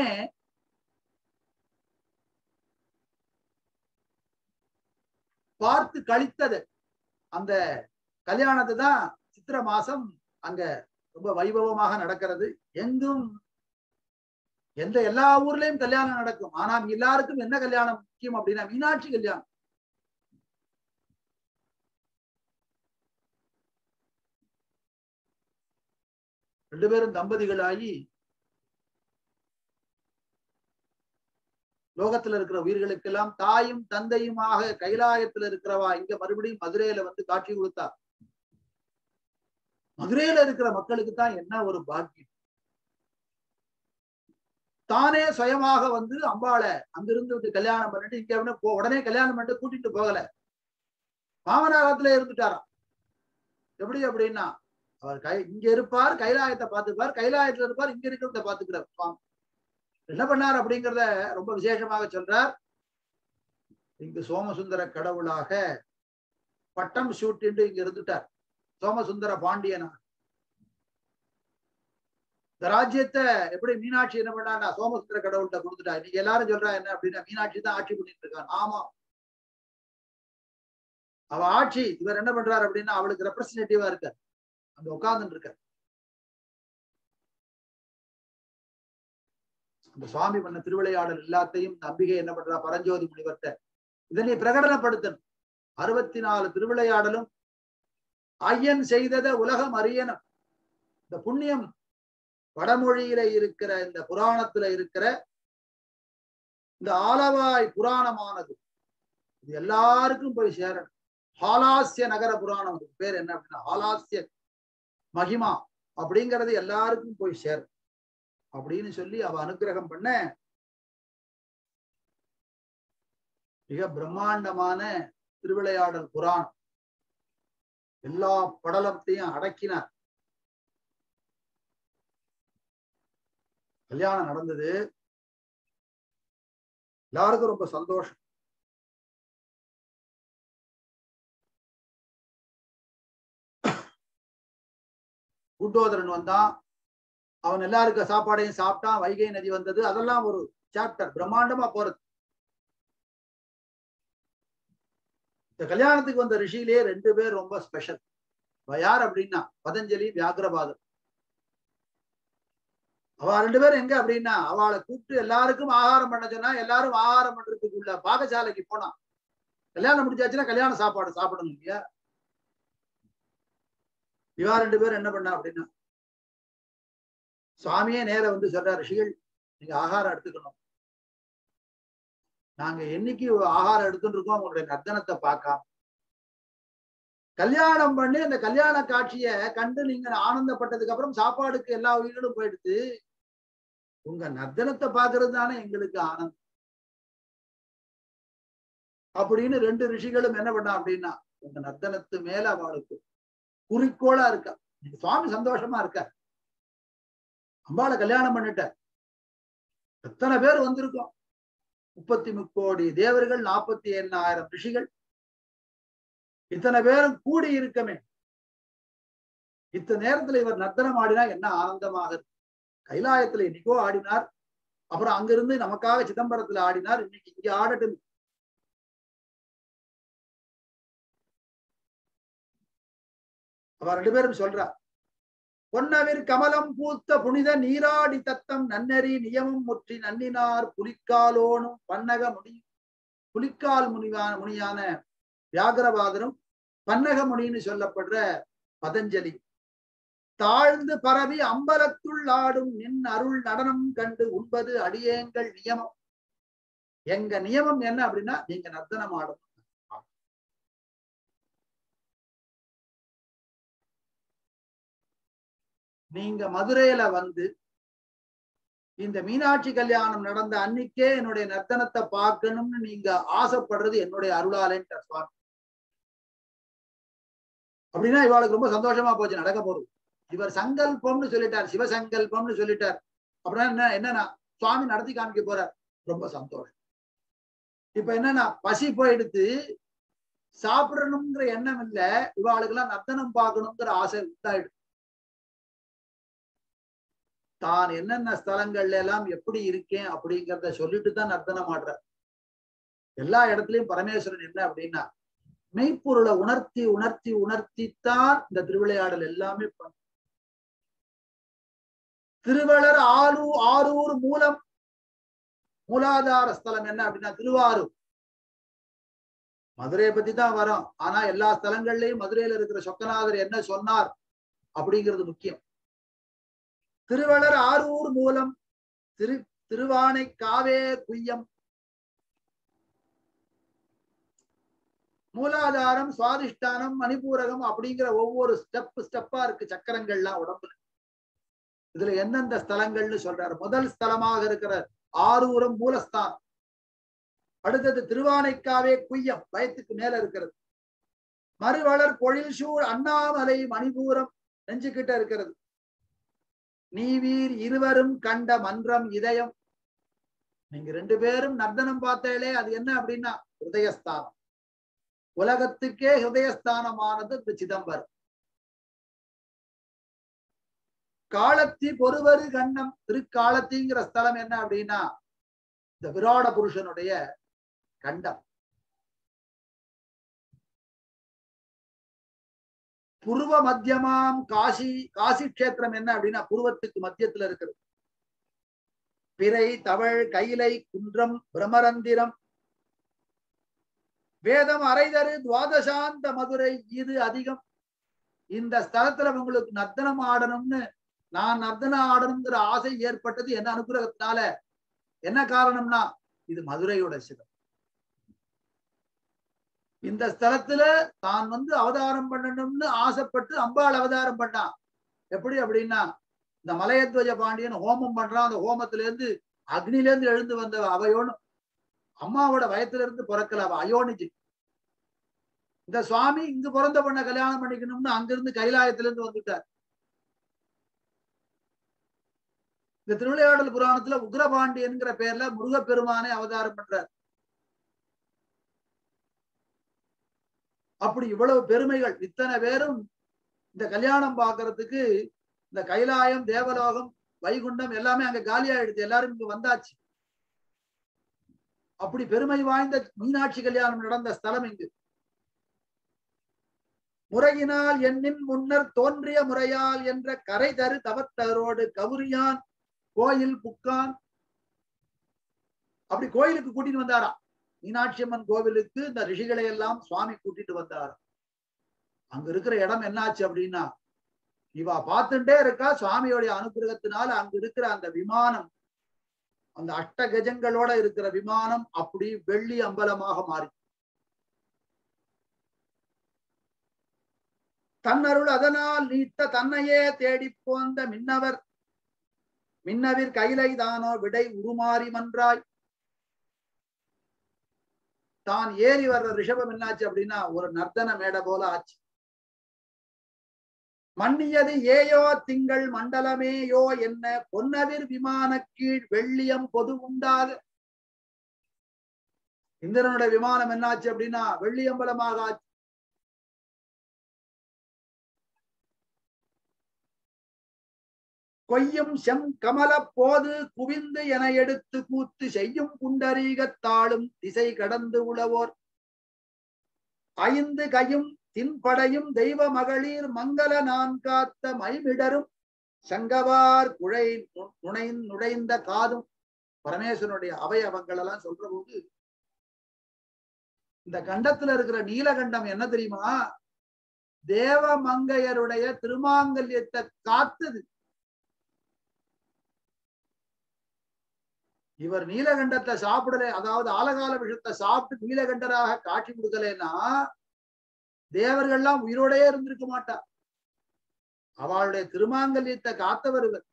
பார்த்து கழித்தது அந்த கல்யாணத்தை தான் சித்திர மாசம் அங்க ரொம்ப வைபவமாக நடக்கிறது எங்கும் எந்த எல்லா ஊர்லயும் கல்யாணம் நடக்கும் ஆனா எல்லாருக்கும் என்ன கல்யாணம் முக்கியம் அப்படின்னா மீனாட்சி கல்யாணம் ரெண்டு பேரும் தம்பதிகளாகி லோகத்துல இருக்கிற உயிர்களுக்கெல்லாம் தாயும் தந்தையுமாக கைலாயத்துல இருக்கிறவா இங்க மறுபடியும் மதுரையில வந்து காட்சி கொடுத்தா மதுரையில இருக்கிற மக்களுக்கு தான் என்ன ஒரு பாக்கியம் தானே சுயமாக வந்து அம்பாளை அங்கிருந்து வந்து கல்யாணம் பண்ணிட்டு இங்க வந்து போ உடனே கல்யாணம் பண்ணிட்டு கூட்டிட்டு போகல மாமனாகத்துல இருந்துட்டாராம் எப்படி அப்படின்னா அவர் கை இங்க இருப்பார் கைலாயத்தை பார்த்துப்பார் கைலாயத்துல இருப்பார் இங்க இருக்கிறத பாத்துக்கிறார் சுவாமி என்ன பண்ணார் அப்படிங்கிறத ரொம்ப விசேஷமாக சொல்றார் இங்கு சோமசுந்தர கடவுளாக பட்டம் சூட்டிண்டு இங்க இருந்துட்டார் சோமசுந்தர பாண்டியனா இந்த ராஜ்யத்தை எப்படி மீனாட்சி என்ன பண்ணா சோமசுந்தர கடவுள்கிட்ட கொடுத்துட்டா நீங்க எல்லாரும் சொல்றா என்ன அப்படின்னா மீனாட்சி தான் ஆட்சி பண்ணிட்டு இருக்கான் ஆமா அவ ஆட்சி இவர் என்ன பண்றாரு அப்படின்னா அவளுக்கு ரெப்ரசன்டேட்டிவா இருக்கார் அங்க உட்கார்ந்துட்டு இருக்கார் அந்த சுவாமி பண்ண திருவிளையாடல் எல்லாத்தையும் இந்த அம்பிகை என்ன பண்றா பரஞ்சோதி முனிவர்த்த இதனை பிரகடனப்படுத்தணும் அறுபத்தி நாலு திருவிளையாடலும் ஐயன் செய்தத உலகம் அறியணும் இந்த புண்ணியம் வடமொழியில இருக்கிற இந்த புராணத்துல இருக்கிற இந்த ஆலவாய் புராணமானது இது எல்லாருக்கும் போய் சேரணும் ஹாலாசிய நகர புராணம் அதுக்கு பேர் என்ன அப்படின்னா ஹாலாசிய மகிமா அப்படிங்கிறது எல்லாருக்கும் போய் சேரும் அப்படின்னு சொல்லி அவ அனுகிரகம் பண்ண மிக பிரம்மாண்டமான திருவிளையாடல் புராணம் எல்லா படலத்தையும் அடக்கினார் கல்யாணம் நடந்தது எல்லாருக்கும் ரொம்ப சந்தோஷம் கூட்டோதரன் வந்தான் அவன் எல்லாருக்கும் சாப்பாடையும் சாப்பிட்டான் வைகை நதி வந்தது அதெல்லாம் ஒரு சாப்டர் பிரம்மாண்டமா போறது இந்த கல்யாணத்துக்கு வந்த ரிஷியிலே ரெண்டு பேர் ரொம்ப ஸ்பெஷல் யார் அப்படின்னா பதஞ்சலி வியாகிரபாதர் அவ ரெண்டு பேரும் எங்க அப்படின்னா அவளை கூப்பிட்டு எல்லாருக்கும் ஆகாரம் பண்ண சொன்னா எல்லாரும் ஆகாரம் பண்றதுக்குள்ள பாகசாலைக்கு போனான் கல்யாணம் முடிஞ்சாச்சுன்னா கல்யாண சாப்பாடு சாப்பிடணும் இல்லையா இவா ரெண்டு பேரும் என்ன பண்ணா அப்படின்னா சுவாமியே நேர வந்து சொல்றாரு ரிஷிகள் நீங்க ஆகாரம் எடுத்துக்கணும் நாங்க என்னைக்கு ஆகாரம் எடுத்துட்டு இருக்கோம் உங்களுடைய நர்த்தனத்தை பார்க்காம கல்யாணம் பண்ணி அந்த கல்யாண காட்சிய கண்டு நீங்க ஆனந்தப்பட்டதுக்கு அப்புறம் சாப்பாடுக்கு எல்லா உயிர்களும் போயிடுத்து உங்க நர்த்தனத்தை பாக்குறது தானே எங்களுக்கு ஆனந்தம் அப்படின்னு ரெண்டு ரிஷிகளும் என்ன பண்ணா அப்படின்னா உங்க நர்த்தனத்து மேல அவளுக்கு குறிக்கோளா இருக்கா சுவாமி சந்தோஷமா இருக்க அம்பாளை கல்யாணம் பண்ணிட்ட எத்தனை பேர் வந்திருக்கோம் முப்பத்தி முக்கோடி தேவர்கள் நாற்பத்தி எண்ணாயிரம் ரிஷிகள் இத்தனை பேரும் கூடி இருக்கமே இத்தனை நேரத்துல இவர் நர்த்தனம் ஆடினா என்ன ஆனந்தமாக இருக்கு கைலாயத்துல இன்னைக்கோ ஆடினார் அப்புறம் அங்கிருந்து நமக்காக சிதம்பரத்துல ஆடினார் இன்னைக்கு இங்க ஆடட்டும் அவர் ரெண்டு பேரும் சொல்றா பொன்னவிர் கமலம் பூத்த புனித நீராடி தத்தம் நன்னறி நியமம் முற்றி நன்னினார் புலிக்காலோனும் பன்னக முனி புலிக்கால் முனிவான முனியான வியாகரபாதரும் பன்னக முனின்னு சொல்லப்படுற பதஞ்சலி தாழ்ந்து பரவி அம்பலத்துள் ஆடும் நின் அருள் நடனம் கண்டு உண்பது அடியேங்கள் நியமம் எங்க நியமம் என்ன அப்படின்னா நீங்க நர்த்தனம் ஆடணும் நீங்க மதுரையில வந்து இந்த மீனாட்சி கல்யாணம் நடந்த அன்னைக்கே என்னுடைய நர்த்தனத்தை பார்க்கணும்னு நீங்க ஆசைப்படுறது என்னுடைய அருளாலேன்ற சுவாமி அப்படின்னா இவாளுக்கு ரொம்ப சந்தோஷமா போச்சு நடக்க போறது இவர் சங்கல்பம்னு சொல்லிட்டார் சிவசங்கல்பம்னு சொல்லிட்டார் அப்படின்னா என்ன என்னன்னா சுவாமி நடத்தி காமிக்க போறார் ரொம்ப சந்தோஷம் இப்ப என்னன்னா பசி போயிடுத்து சாப்பிடணுங்கிற எண்ணம் இல்ல இவாளுக்கெல்லாம் நர்த்தனம் பார்க்கணுங்கிற ஆசை உண்டாயிடுது தான் என்னென்ன ஸ்தலங்கள்ல எல்லாம் எப்படி இருக்கேன் அப்படிங்கிறத சொல்லிட்டு தான் நர்த்தனம் ஆடுறார் எல்லா இடத்துலயும் பரமேஸ்வரன் என்ன அப்படின்னா மெய்ப்பொருளை உணர்த்தி உணர்த்தி உணர்த்தித்தான் இந்த திருவிளையாடல் எல்லாமே பண்ணும் திருவளர் ஆலூ ஆரூர் மூலம் மூலாதார ஸ்தலம் என்ன அப்படின்னா திருவாரூர் மதுரையை பத்தி தான் வரும் ஆனா எல்லா ஸ்தலங்கள்லயும் மதுரையில இருக்கிற சொக்கநாதர் என்ன சொன்னார் அப்படிங்கிறது முக்கியம் திருவளர் ஆரூர் மூலம் திரு திருவானை காவே குய்யம் மூலாதாரம் சுவாதிஷ்டானம் மணிபூரகம் அப்படிங்கிற ஒவ்வொரு ஸ்டெப் ஸ்டெப்பா இருக்கு சக்கரங்கள்லாம் உடம்புல இதுல எந்தெந்த ஸ்தலங்கள்னு சொல்றாரு முதல் ஸ்தலமாக இருக்கிற ஆரூரம் மூலஸ்தானம் அடுத்தது திருவானைக்காவே குய்யம் பயத்துக்கு மேல இருக்கிறது மறுவளர் பொழில் சூழ் அண்ணாமலை மணிபூரம் நெஞ்சுக்கிட்ட இருக்கிறது நீவீர் இருவரும் கண்ட மன்றம் இதயம் நீங்க ரெண்டு பேரும் நர்த்தனம் பார்த்தாலே அது என்ன அப்படின்னா ஹிருதயஸ்தானம் உலகத்துக்கே ஹிருதயஸ்தானமானது இந்த சிதம்பரம் காலத்தி பொறுவரு கண்ணம் திருக்காலத்திங்கிற ஸ்தலம் என்ன அப்படின்னா இந்த விராட புருஷனுடைய கண்டம் புருவ மத்தியமாம் காசி காசி கஷேத்திரம் என்ன அப்படின்னா புருவத்துக்கு மத்தியத்துல இருக்கிறது பிறை தவழ் கைலை குன்றம் பிரமரந்திரம் வேதம் அரைதரு துவாதசாந்த மதுரை இது அதிகம் இந்த ஸ்தலத்துல உங்களுக்கு நர்த்தனம் ஆடணும்னு நான் நர்த்தனம் ஆடணுங்கிற ஆசை ஏற்பட்டது என்ன அனுகிரகத்தினால என்ன காரணம்னா இது மதுரையோட சிவம் இந்த ஸ்தலத்துல தான் வந்து அவதாரம் பண்ணணும்னு ஆசைப்பட்டு அம்பாள் அவதாரம் பண்ணான் எப்படி அப்படின்னா இந்த மலையத்வஜ பாண்டியன் ஹோமம் பண்றான் அந்த ஹோமத்துல இருந்து அக்னில இருந்து எழுந்து வந்த அவையோன்னு அம்மாவோட வயத்துல இருந்து பிறக்கல அவ அயோனிஜி இந்த சுவாமி இங்க பிறந்த பொண்ண கல்யாணம் பண்ணிக்கணும்னு அங்கிருந்து கைலாயத்துல இருந்து வந்துட்டார் இந்த திருவிளையாடல் புராணத்துல உக்ரபாண்டியன்கிற பேர்ல முருகப்பெருமானை அவதாரம் பண்றார் அப்படி இவ்வளவு பெருமைகள் இத்தனை பேரும் இந்த கல்யாணம் பாக்குறதுக்கு இந்த கைலாயம் தேவலோகம் வைகுண்டம் எல்லாமே அங்க காலியாயிடுச்சு எல்லாரும் இங்க வந்தாச்சு அப்படி பெருமை வாய்ந்த மீனாட்சி கல்யாணம் நடந்த ஸ்தலம் இங்கு முறையினால் என்னின் முன்னர் தோன்றிய முறையால் என்ற கரை தரு தவத்தரோடு கவுரியான் கோயில் புக்கான் அப்படி கோயிலுக்கு கூட்டிட்டு வந்தாராம் மீனாட்சி அம்மன் கோவிலுக்கு இந்த ரிஷிகளை எல்லாம் சுவாமி கூட்டிட்டு வந்தாராம் அங்க இருக்கிற இடம் என்னாச்சு அப்படின்னா இவா பார்த்துட்டே இருக்கா சுவாமியோடைய அனுகிரகத்தினால அங்க இருக்கிற அந்த விமானம் அந்த அஷ்ட கஜங்களோட இருக்கிற விமானம் அப்படி வெள்ளி அம்பலமாக மாறி தன்னருள் அதனால் நீத்த தன்னையே தேடி போந்த மின்னவர் மின்னவிர் கைலை தானோ விடை உருமாறி மன்றாய் தான் ஏறி வர்ற ரிஷபம் என்னாச்சு அப்படின்னா ஒரு நர்த்தன மேடை போல ஆச்சு மன்னியது ஏயோ திங்கள் மண்டலமேயோ என்ன பொன்னவிர் விமான கீழ் வெள்ளியம் பொது உண்டாக இந்திரனுடைய விமானம் என்னாச்சு அப்படின்னா வெள்ளியம்பலமாக ஆச்சு கொய்யும் செம் கமல போது குவிந்து என எடுத்து கூத்து செய்யும் புண்டரீகத்தாளும் திசை கடந்து உழவோர் ஐந்து கையும் தின்படையும் தெய்வ மகளிர் மங்கள நான் காத்த மைமிடரும் சங்கவார் குழை நுணை நுழைந்த காதும் பரமேஸ்வரனுடைய அவயவங்கள் எல்லாம் சொல்ற போது இந்த கண்டத்துல இருக்கிற நீலகண்டம் என்ன தெரியுமா தேவ மங்கையருடைய திருமாங்கல்யத்தை காத்துது இவர் நீலகண்டத்தை சாப்பிடல அதாவது ஆலகால விஷத்தை சாப்பிட்டு நீலகண்டராக காட்சி கொடுக்கலன்னா தேவர்கள்லாம் உயிரோடயே இருந்திருக்க மாட்டா அவளுடைய திருமாங்கல்யத்தை காத்தவர் இவர்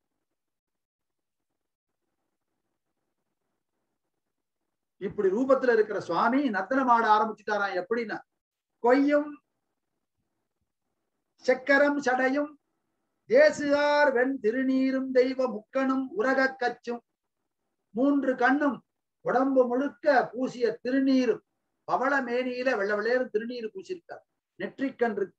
இப்படி ரூபத்துல இருக்கிற சுவாமி நர்த்தனம் ஆட ஆரம்பிச்சுட்டாராம் எப்படின்னா கொய்யும் செக்கரம் சடையும் தேசுகார் வெண் திருநீரும் தெய்வ முக்கனும் உரக கச்சும் மூன்று கண்ணும் உடம்பு முழுக்க பூசிய திருநீரும் பவள மேனியில வெள்ள வெள்ளையரு திருநீர் பூசியிருக்கார் நெற்றிக்கண் இருக்கு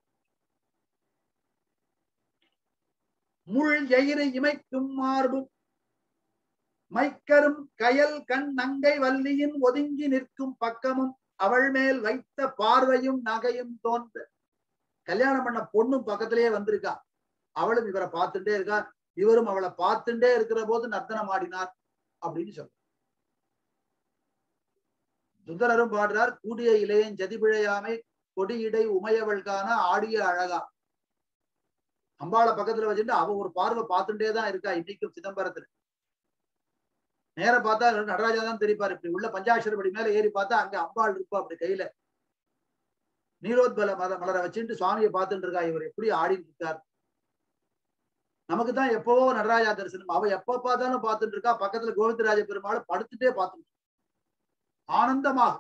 முள் எயிறு இமைக்கும் மார்பும் மைக்கரும் கயல் கண் நங்கை வள்ளியின் ஒதுங்கி நிற்கும் பக்கமும் அவள் மேல் வைத்த பார்வையும் நகையும் தோன்ற கல்யாணம் பண்ண பொண்ணும் பக்கத்திலேயே வந்திருக்கா அவளும் இவரை பார்த்துட்டே இருக்கா இவரும் அவளை பார்த்துட்டே இருக்கிற போது நர்த்தனம் ஆடினார் அப்படின்னு சொல்ற சுந்தரரும் பாடுறார் கூடிய இளையன் ஜதிபிழையாமை கொடியிடை உமையவள்கான ஆடிய அழகா அம்பாளை பக்கத்துல வச்சுட்டு அவ ஒரு பார்வை பார்த்துட்டே தான் இருக்கா இன்னைக்கும் சிதம்பரத்துல நேர பார்த்தா நடராஜா தான் தெரிப்பாரு இப்படி உள்ள பஞ்சாட்சரப்படி மேல ஏறி பார்த்தா அங்க அம்பாள் இருப்பா அப்படி கையில நீரோத்பல மத மலரை வச்சுட்டு சுவாமியை பார்த்துட்டு இருக்கா இவர் எப்படி ஆடிட்டு இருக்கார் நமக்கு தான் எப்பவோ நடராஜா தரிசனம் அவ எப்ப பார்த்தாலும் பார்த்துட்டு இருக்கா பக்கத்துல கோவிந்தராஜ பெருமாள் படுத்துட்டே பார்த்துட்டு இருக்கா. ஆனந்தமாக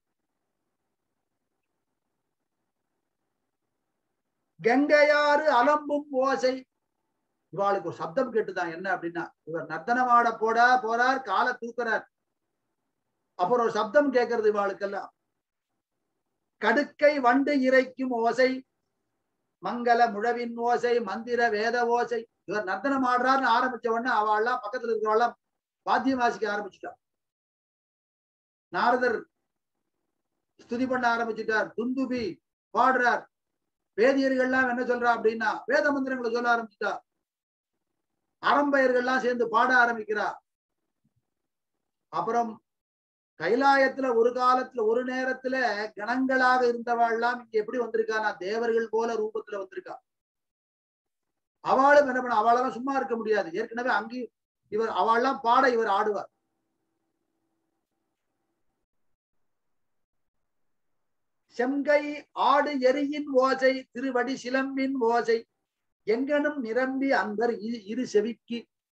கங்கையாறு அலம்பும் ஓசை இவாளுக்கு ஒரு சப்தம் கேட்டுதான் என்ன அப்படின்னா இவர் நர்த்தனமாட போட போறார் காலை தூக்குறார் அப்புறம் ஒரு சப்தம் கேட்கறது இவாளுக்கெல்லாம் கடுக்கை வண்டு இறைக்கும் ஓசை மங்கள முழவின் ஓசை மந்திர வேத ஓசை இவர் நர்த்தனம் ஆடுறாருன்னு ஆரம்பிச்ச உடனே அவள்லாம் பக்கத்துல இருக்கிறவெல்லாம் வாத்தியம் வாசிக்க ஆரம்பிச்சுட்டா நாரதர் ஸ்துதி பண்ண ஆரம்பிச்சுட்டார் துந்துபி பாடுறார் வேதியர்கள்லாம் என்ன சொல்றா அப்படின்னா வேத மந்திரங்களை சொல்ல ஆரம்பிச்சுட்டா அறம்பெயர்கள்லாம் சேர்ந்து பாட ஆரம்பிக்கிறா அப்புறம் கைலாயத்துல ஒரு காலத்துல ஒரு நேரத்துல கணங்களாக இருந்தவாள்லாம் இங்க எப்படி வந்திருக்கானா தேவர்கள் போல ரூபத்துல வந்திருக்கா அவளும் என்ன பண்ண அவளால சும்மா இருக்க முடியாது ஏற்கனவே அங்கேயும் இவர் அவள்லாம் பாட இவர் ஆடுவார் செங்கை ஆடு எரியின் ஓசை திருவடி சிலம்பின் ஓசை எங்கனும் நிரம்பி அன்பர் இரு- இரு செவிக்கு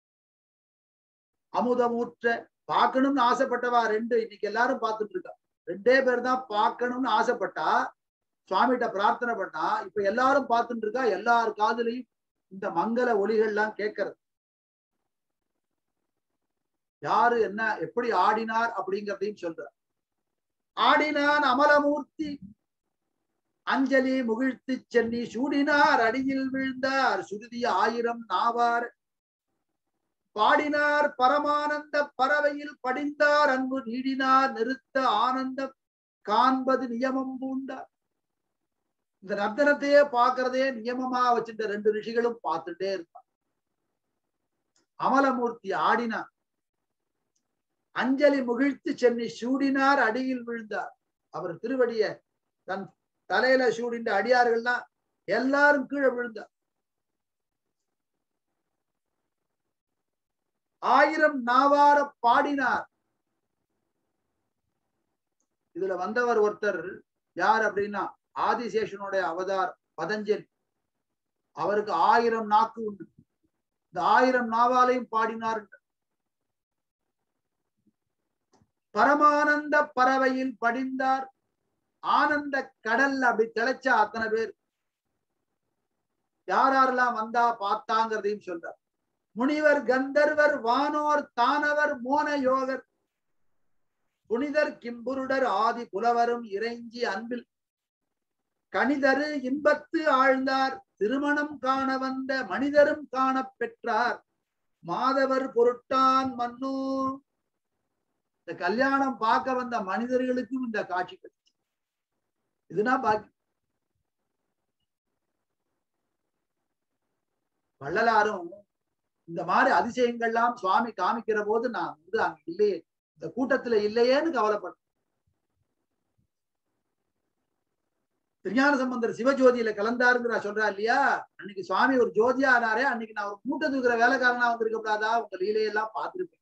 அமுதமூற்ற பார்க்கணும்னு ஆசைப்பட்டவா ரெண்டு இன்னைக்கு எல்லாரும் பார்த்துட்டு இருக்கா ரெண்டே பேர் தான் பார்க்கணும்னு ஆசைப்பட்டா சுவாமிகிட்ட பிரார்த்தனை பண்ணா இப்ப எல்லாரும் பார்த்துட்டு இருக்கா எல்லார் காதுலயும் இந்த மங்கள ஒலிகள்லாம் கேட்கறது யாரு என்ன எப்படி ஆடினார் அப்படிங்கிறதையும் சொல்றார் ஆடினான் அமலமூர்த்தி அஞ்சலி முகிழ்த்து சென்னி சூடினார் அடியில் விழுந்தார் சுருதி ஆயிரம் நாவார் பாடினார் பரமானந்த பறவையில் படிந்தார் அன்பு நீடினார் நிறுத்த ஆனந்தம் காண்பது நியமம் பூண்டார் இந்த நர்த்தனத்தையே பார்க்கறதே நியமமா வச்சிருந்த ரெண்டு ரிஷிகளும் பார்த்துட்டே இருந்தார் அமலமூர்த்தி ஆடினார் அஞ்சலி முகிழ்த்து சென்னி சூடினார் அடியில் விழுந்தார் அவர் திருவடிய தன் தலையில சூடின்ற அடியார்கள்லாம் எல்லாரும் கீழே விழுந்தார் ஆயிரம் நாவார பாடினார் இதுல வந்தவர் ஒருத்தர் யார் அப்படின்னா ஆதிசேஷனுடைய அவதார் பதஞ்சலி அவருக்கு ஆயிரம் நாக்கு உண்டு இந்த ஆயிரம் நாவாலையும் பாடினார் பரமானந்த பறவையில் படிந்தார் ஆனந்த கடல்ல அப்படி திளைச்ச அத்தனை பேர் யார் யாரெல்லாம் வந்தா பார்த்தாங்கிறதையும் சொல்றார் முனிவர் கந்தர்வர் வானோர் தானவர் மோன யோகர் புனிதர் கிம்புருடர் ஆதி புலவரும் இறைஞ்சி அன்பில் கணிதரு இன்பத்து ஆழ்ந்தார் திருமணம் காண வந்த மனிதரும் காணப் பெற்றார் மாதவர் பொருட்டான் மன்னு இந்த கல்யாணம் பார்க்க வந்த மனிதர்களுக்கும் இந்த காட்சி கிடைச்சு இதுனா பாக்கி வள்ளலாரும் இந்த மாதிரி அதிசயங்கள்லாம் சுவாமி காமிக்கிற போது நான் வந்து அங்க இல்லையே இந்த கூட்டத்துல இல்லையேன்னு கவலைப்பட்டேன் திருஞான சம்பந்தர் சிவஜோதியில கலந்தாருங்கிற சொல்றா இல்லையா அன்னைக்கு சுவாமி ஒரு ஜோதியா ஆனாரே அன்னைக்கு நான் ஒரு மூட்டை தூக்குற வேலைக்காரனா வந்திருக்க கூடாதா உங்க லீலையெல்லாம் பார்த்திருப்பேன்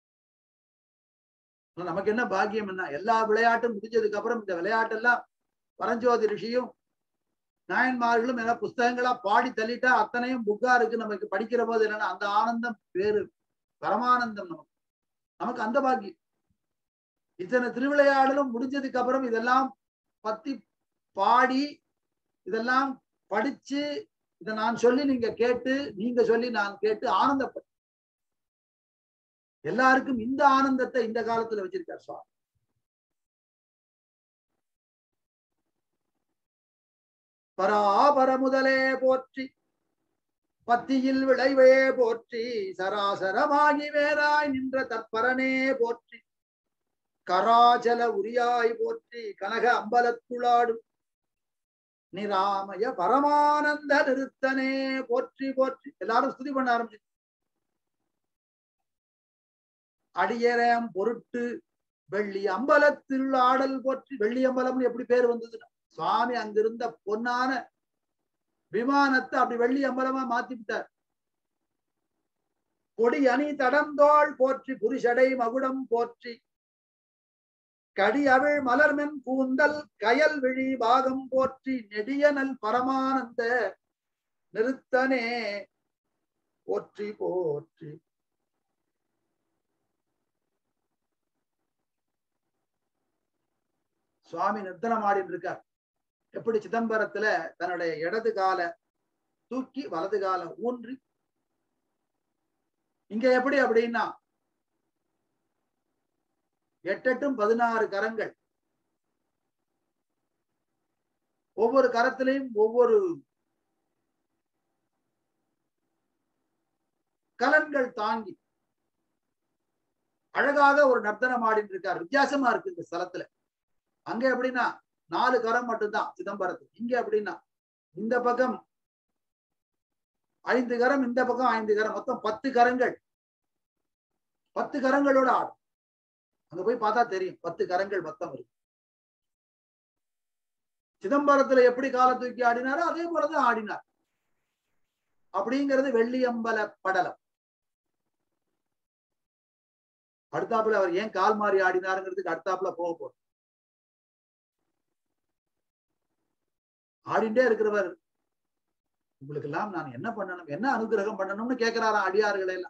ஆனா நமக்கு என்ன பாக்கியம் என்ன எல்லா விளையாட்டும் முடிஞ்சதுக்கு அப்புறம் இந்த விளையாட்டெல்லாம் பரஞ்சோதி ரிஷியும் நாயன்மார்களும் என்ன புஸ்தகங்களா பாடி தள்ளிட்டா அத்தனையும் புக்கா இருக்கு நமக்கு படிக்கிற போது என்னன்னா அந்த ஆனந்தம் வேறு பரமானந்தம் நமக்கு நமக்கு அந்த பாக்கியம் இத்தனை திருவிளையாடலும் முடிஞ்சதுக்கு அப்புறம் இதெல்லாம் பத்தி பாடி இதெல்லாம் படிச்சு இதை நான் சொல்லி நீங்க கேட்டு நீங்க சொல்லி நான் கேட்டு ஆனந்தப்பட்டேன் எல்லாருக்கும் இந்த ஆனந்தத்தை இந்த காலத்துல வச்சிருக்கார் சுவாமி பராபர முதலே போற்றி பத்தியில் விளைவே போற்றி சராசரமாகி வேறாய் நின்ற தற்பரனே போற்றி கராச்சல உரியாய் போற்றி கனக அம்பலத்துளாடும் நிராமய பரமானந்த நிறுத்தனே போற்றி போற்றி எல்லாரும் ஸ்துதி பண்ண ஆரம்பிச்சு அடியரம் பொருட்டு வெள்ளி அம்பலத்தில் ஆடல் போற்றி வெள்ளி அம்பலம்னு எப்படி பேர் வந்ததுன்னா சுவாமி அங்கிருந்த பொன்னான விமானத்தை அப்படி வெள்ளி அம்பலமா மாத்தி விட்டார் கொடி அணி தடந்தோள் போற்றி புரிஷடை மகுடம் போற்றி கடி அவிழ் மலர்மென் கூந்தல் கயல் விழி பாகம் போற்றி நெடியனல் பரமானந்த நிறுத்தனே போற்றி போற்றி சுவாமி நிர்த்தனம் ஆடிட்டு இருக்கார் எப்படி சிதம்பரத்துல தன்னுடைய இடது கால தூக்கி வலது கால ஊன்றி இங்க எப்படி அப்படின்னா எட்டெட்டும் பதினாறு கரங்கள் ஒவ்வொரு கரத்திலையும் ஒவ்வொரு கலன்கள் தாங்கி அழகாக ஒரு நர்த்தனம் ஆடிட்டு இருக்கார் வித்தியாசமா இருக்கு இந்த ஸ்தலத்துல அங்க எப்படின்னா நாலு கரம் மட்டும்தான் சிதம்பரத்துக்கு இங்க அப்படின்னா இந்த பக்கம் ஐந்து கரம் இந்த பக்கம் ஐந்து கரம் மொத்தம் பத்து கரங்கள் பத்து கரங்களோட ஆடும் அங்க போய் பார்த்தா தெரியும் பத்து கரங்கள் மொத்தம் இருக்கு சிதம்பரத்துல எப்படி கால தூக்கி ஆடினாரோ அதே போலதான் ஆடினார் அப்படிங்கிறது வெள்ளியம்பல படலம் அடுத்தாப்புல அவர் ஏன் கால் மாறி ஆடினாருங்கிறதுக்கு அடுத்தாப்புல போக போறோம் ஆடிண்டே இருக்கிறவர் உங்களுக்கு எல்லாம் நான் என்ன பண்ணணும் என்ன அனுகிரகம் பண்ணணும்னு கேட்கிறாராம் அடியார்களை எல்லாம்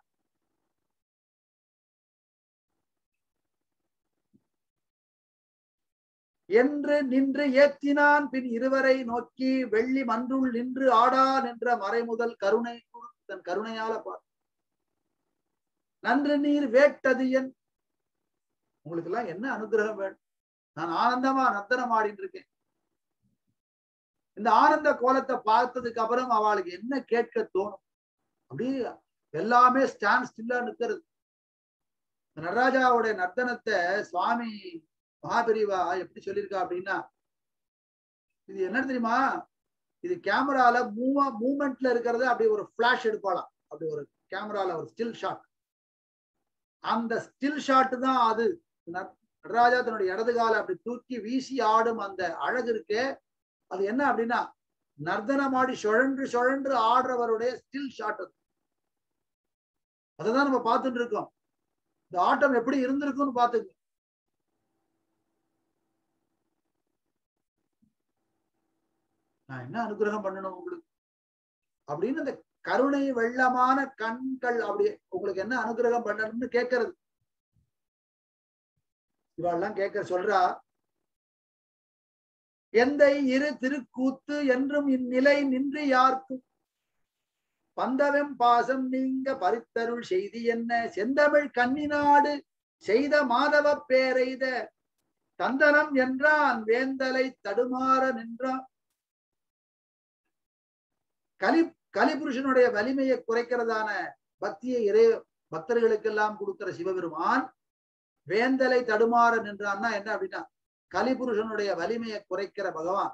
என்று நின்று ஏத்தினான் பின் இருவரை நோக்கி வெள்ளி மன்றுள் நின்று ஆடா நின்ற மறைமுதல் கருணை தன் கருணையால பார் நன்று நீர் வேட்டது என் உங்களுக்கு எல்லாம் என்ன அனுகிரகம் வேணும் நான் ஆனந்தமா நர்த்தனம் ஆடிட்டு இருக்கேன் இந்த ஆனந்த கோலத்தை பார்த்ததுக்கு அப்புறம் அவளுக்கு என்ன கேட்க தோணும் அப்படி எல்லாமே ஸ்டாண்ட் ஸ்டில்லா நிக்கிறது நடராஜாவுடைய நர்த்தனத்தை சுவாமி மகாபெரிவா எப்படி சொல்லியிருக்கா அப்படின்னா இது என்ன தெரியுமா இது கேமரால மூவ் மூமெண்ட்ல இருக்கிறத அப்படி ஒரு பிளாஷ் எடுப்பாளாம் அப்படி ஒரு கேமரால ஒரு ஸ்டில் ஷாட் அந்த ஸ்டில் ஷாட் தான் அது நடராஜா தன்னுடைய இடது கால அப்படி தூக்கி வீசி ஆடும் அந்த அழகு இருக்கே அது என்ன அப்படின்னா நர்த்தனமாடி சுழன்று சுழன்று ஆடுறவருடைய ஸ்டில் ஷாட் அது அததான் நம்ம பார்த்துட்டு இருக்கோம் இந்த ஆட்டம் எப்படி இருந்திருக்கும்னு பாத்துங்க நான் என்ன அனுகிரகம் பண்ணணும் உங்களுக்கு அப்படின்னு அந்த கருணை வெள்ளமான கண்கள் அப்படி உங்களுக்கு என்ன அனுகிரகம் பண்ணணும்னு கேட்கறது இவாள்லாம் கேட்க சொல்றா எந்த இரு திருக்கூத்து என்றும் இந்நிலை நின்று யார்க்கும் பந்தவம் பாசம் நீங்க பரித்தருள் செய்தி என்ன செந்தமிழ் கன்னிநாடு செய்த மாதவ பேரெய்த தந்தனம் என்றான் வேந்தலை தடுமாற நின்றான் கலி கலிபுருஷனுடைய வலிமையை குறைக்கிறதான பக்தியை இறை பக்தர்களுக்கெல்லாம் கொடுக்கிற சிவபெருமான் வேந்தலை தடுமாற நின்றான்னா என்ன அப்படின்னா கலிபுருஷனுடைய வலிமையை குறைக்கிற பகவான்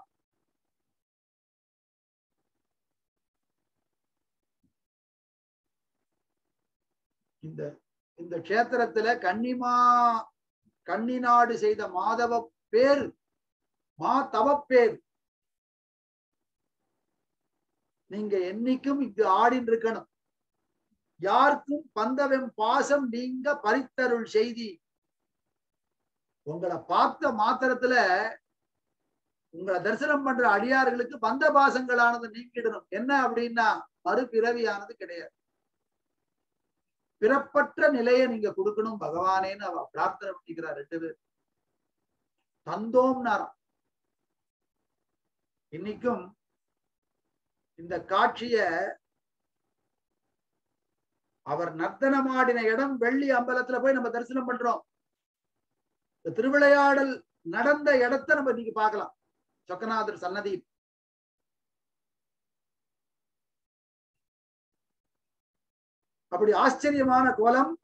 இந்த இந்த கஷேத்திரத்துல கன்னிமா கன்னிநாடு செய்த மாதவ பேர் மா தவப்பேர் நீங்க என்னைக்கும் இது ஆடின்னு இருக்கணும் யாருக்கும் பந்தவம் பாசம் நீங்க பறித்தருள் செய்தி உங்களை பார்த்த மாத்திரத்துல உங்களை தரிசனம் பண்ற அடியார்களுக்கு பந்த பாசங்களானது நீக்கிடணும் என்ன அப்படின்னா மறுபிறவியானது கிடையாது பிறப்பற்ற நிலையை நீங்க கொடுக்கணும் பகவானேன்னு அவ பிரார்த்தனை பண்ணிக்கிறார் ரெண்டு பேர் தந்தோம் நேரம் இன்னைக்கும் இந்த காட்சிய அவர் நர்த்தனமாடின இடம் வெள்ளி அம்பலத்துல போய் நம்ம தரிசனம் பண்றோம் இந்த திருவிளையாடல் நடந்த இடத்தை நம்ம இன்னைக்கு பார்க்கலாம் சொக்கநாதர் சன்னதி அப்படி ஆச்சரியமான கோலம்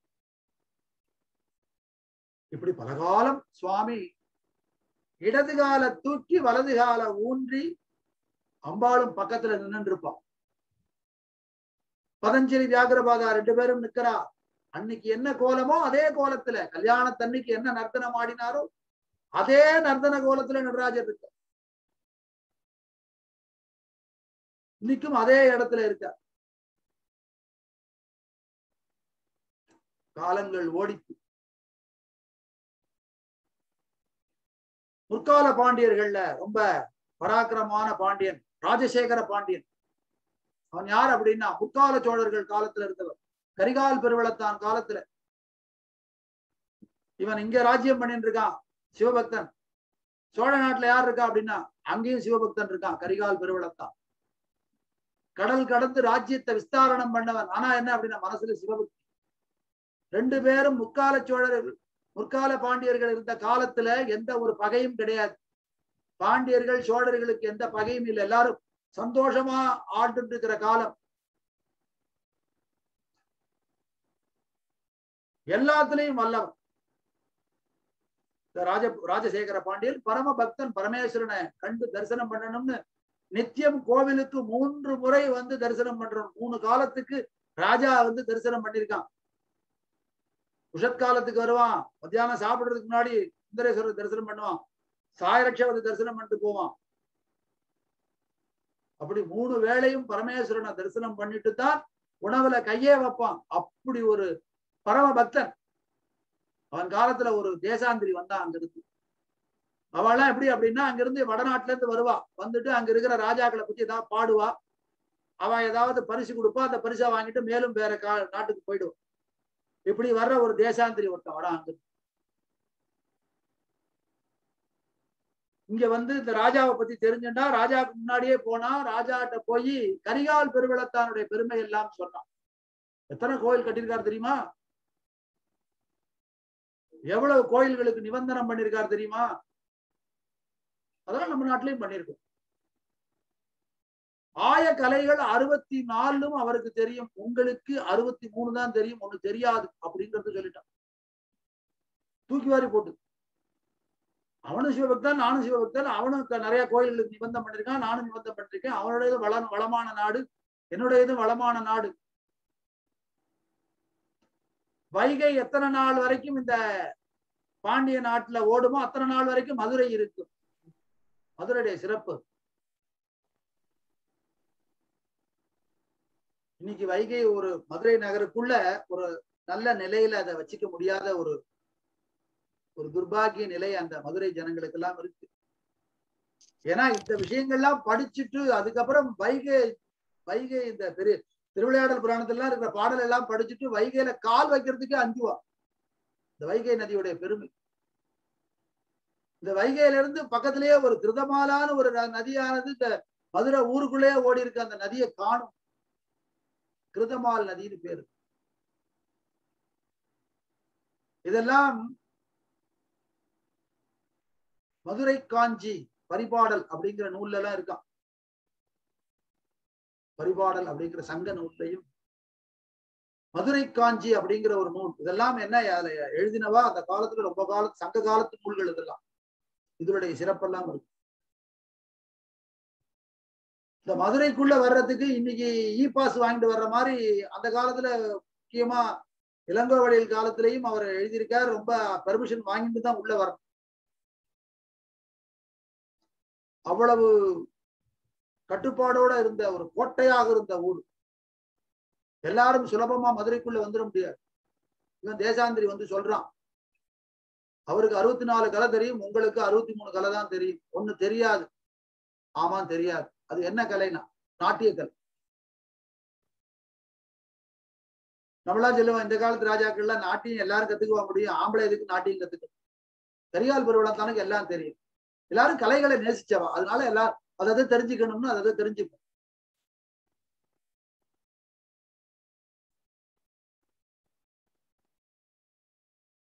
இப்படி பல காலம் சுவாமி இடது கால தூக்கி வலது கால ஊன்றி அம்பாளும் பக்கத்துல நின்று இருப்பான் பதஞ்சலி வியாகரபாதா ரெண்டு பேரும் நிக்கிறா அன்னைக்கு என்ன கோலமோ அதே கோலத்துல கல்யாணத்தன்னைக்கு என்ன நர்த்தனம் ஆடினாரோ அதே நர்த்தன கோலத்துல நடராஜர் இருக்க இன்னைக்கும் அதே இடத்துல இருக்க காலங்கள் ஓடித்து முற்கால பாண்டியர்கள்ல ரொம்ப பராக்கிரமான பாண்டியன் ராஜசேகர பாண்டியன் அவன் யார் அப்படின்னா முற்கால சோழர்கள் காலத்துல இருந்தவர் கரிகால் பெருவளத்தான் காலத்துல இவன் இங்க ராஜ்யம் பண்ணிட்டு இருக்கான் சிவபக்தன் சோழ நாட்டுல யார் இருக்கா அப்படின்னா அங்கேயும் சிவபக்தன் இருக்கான் கரிகால் பெருவளத்தான் கடல் கடந்து ராஜ்யத்தை விஸ்தாரணம் பண்ணவன் ஆனா என்ன அப்படின்னா மனசுல சிவபக்தி ரெண்டு பேரும் முக்கால சோழர்கள் முற்கால பாண்டியர்கள் இருந்த காலத்துல எந்த ஒரு பகையும் கிடையாது பாண்டியர்கள் சோழர்களுக்கு எந்த பகையும் இல்லை எல்லாரும் சந்தோஷமா ஆண்டு இருக்கிற காலம் எல்லாத்துலயும் வல்லவன் இந்த ராஜ ராஜசேகர பாண்டியன் பரம பக்தன் பரமேஸ்வரனை கண்டு தரிசனம் பண்ணணும்னு நித்தியம் கோவிலுக்கு மூன்று முறை வந்து தரிசனம் பண்றோம் மூணு காலத்துக்கு ராஜா வந்து தரிசனம் பண்ணிருக்கான் உஷத்காலத்துக்கு வருவான் மத்தியானம் சாப்பிடுறதுக்கு முன்னாடி சுந்தரேஸ்வரர் தரிசனம் பண்ணுவான் சாயரட்ச வந்து தரிசனம் பண்ணிட்டு போவான் அப்படி மூணு வேளையும் பரமேஸ்வரனை தரிசனம் பண்ணிட்டு தான் உணவுல கையே வைப்பான் அப்படி ஒரு பரம பக்தன் அவன் காலத்துல ஒரு தேசாந்திரி வந்தான் அங்க இருந்து அவெல்லாம் எப்படி அப்படின்னா அங்க இருந்து வடநாட்டுல இருந்து வருவா வந்துட்டு அங்க இருக்கிற ராஜாக்களை பத்தி ஏதாவது பாடுவா அவன் ஏதாவது பரிசு கொடுப்பா அந்த பரிசை வாங்கிட்டு மேலும் வேற கா நாட்டுக்கு போயிடுவான் இப்படி வர்ற ஒரு தேசாந்திரி ஒருத்தன் வட அங்க இங்க வந்து இந்த ராஜாவை பத்தி தெரிஞ்சுட்டா ராஜாவுக்கு முன்னாடியே போனா ராஜாட்ட போய் கரிகால் பெருவளத்தானுடைய பெருமை எல்லாம் சொன்னான் எத்தனை கோயில் கட்டியிருக்காரு தெரியுமா எவ்வளவு கோயில்களுக்கு நிபந்தனம் பண்ணிருக்காரு தெரியுமா அதெல்லாம் நம்ம நாட்டிலையும் பண்ணிருக்கோம் ஆய கலைகள் அறுபத்தி நாலும் அவருக்கு தெரியும் உங்களுக்கு அறுபத்தி மூணு தான் தெரியும் ஒண்ணு தெரியாது அப்படிங்கறது சொல்லிட்டான் தூக்கி வாரி போட்டு அவனும் சிவபக்தன் நானும் சிவபக்தன் அவனும் நிறைய கோயில்களுக்கு நிபந்தம் பண்ணிருக்கான் நானும் நிபந்தம் பண்ணிருக்கேன் அவனுடையது வள வளமான நாடு என்னுடையது வளமான நாடு வைகை எத்தனை நாள் வரைக்கும் இந்த பாண்டிய நாட்டுல ஓடுமோ அத்தனை நாள் வரைக்கும் மதுரை இருக்கும் மதுரையுடைய சிறப்பு இன்னைக்கு வைகை ஒரு மதுரை நகருக்குள்ள ஒரு நல்ல நிலையில அதை வச்சுக்க முடியாத ஒரு ஒரு துர்பாகிய நிலை அந்த மதுரை ஜனங்களுக்கு எல்லாம் இருக்கு ஏன்னா இந்த விஷயங்கள்லாம் படிச்சுட்டு அதுக்கப்புறம் வைகை வைகை இந்த பெரிய திருவிளையாடல் புராணத்திலாம் இருக்கிற பாடல் எல்லாம் படிச்சுட்டு வைகையில கால் வைக்கிறதுக்கே அஞ்சுவா இந்த வைகை நதியுடைய பெருமை இந்த வைகையில இருந்து பக்கத்திலேயே ஒரு கிருதமாலான ஒரு நதியானது இந்த மதுரை ஊருக்குள்ளேயே ஓடி இருக்கு அந்த நதியை காணும் கிருதமால் நதின்னு பேரு இதெல்லாம் மதுரை காஞ்சி பரிபாடல் அப்படிங்கிற நூல்ல எல்லாம் இருக்கான் பரிபாடல் அப்படிங்கிற சங்க நூல்லையும் மதுரை காஞ்சி அப்படிங்கிற ஒரு நூல் இதெல்லாம் என்ன அதுல எழுதினவா அந்த காலத்துல ரொம்ப காலத்து சங்க காலத்து நூல்கள் இதெல்லாம் இதனுடைய சிறப்பெல்லாம் இருக்கு இந்த மதுரைக்குள்ள வர்றதுக்கு இன்னைக்கு இ பாஸ் வாங்கிட்டு வர்ற மாதிரி அந்த காலத்துல முக்கியமா இளங்கோவழியல் காலத்திலையும் அவர் எழுதியிருக்கார் ரொம்ப பெர்மிஷன் வாங்கிட்டு தான் உள்ள வரணும் அவ்வளவு கட்டுப்பாடோட இருந்த ஒரு கோட்டையாக இருந்த ஊர் எல்லாரும் சுலபமா மதுரைக்குள்ள வந்துட முடியாது இவன் தேசாந்திரி வந்து சொல்றான் அவருக்கு அறுபத்தி நாலு கலை தெரியும் உங்களுக்கு அறுபத்தி மூணு கலை தான் தெரியும் ஒண்ணு தெரியாது ஆமா தெரியாது அது என்ன கலைனா நாட்டிய கலை நம்மளா சொல்லுவோம் இந்த காலத்து ராஜாக்கள்லாம் நாட்டியம் எல்லாரும் கத்துக்குவா முடியும் ஆம்பளை இதுக்கு நாட்டியம் கத்துக்க கரிகால் பெருவளத்தானுக்கு எல்லாம் தெரியும் எல்லாரும் கலைகளை நேசிச்சவா அதனால எல்லாரும் அதை தெரிஞ்சுக்கணும்னு அதை தெரிஞ்சுப்போம்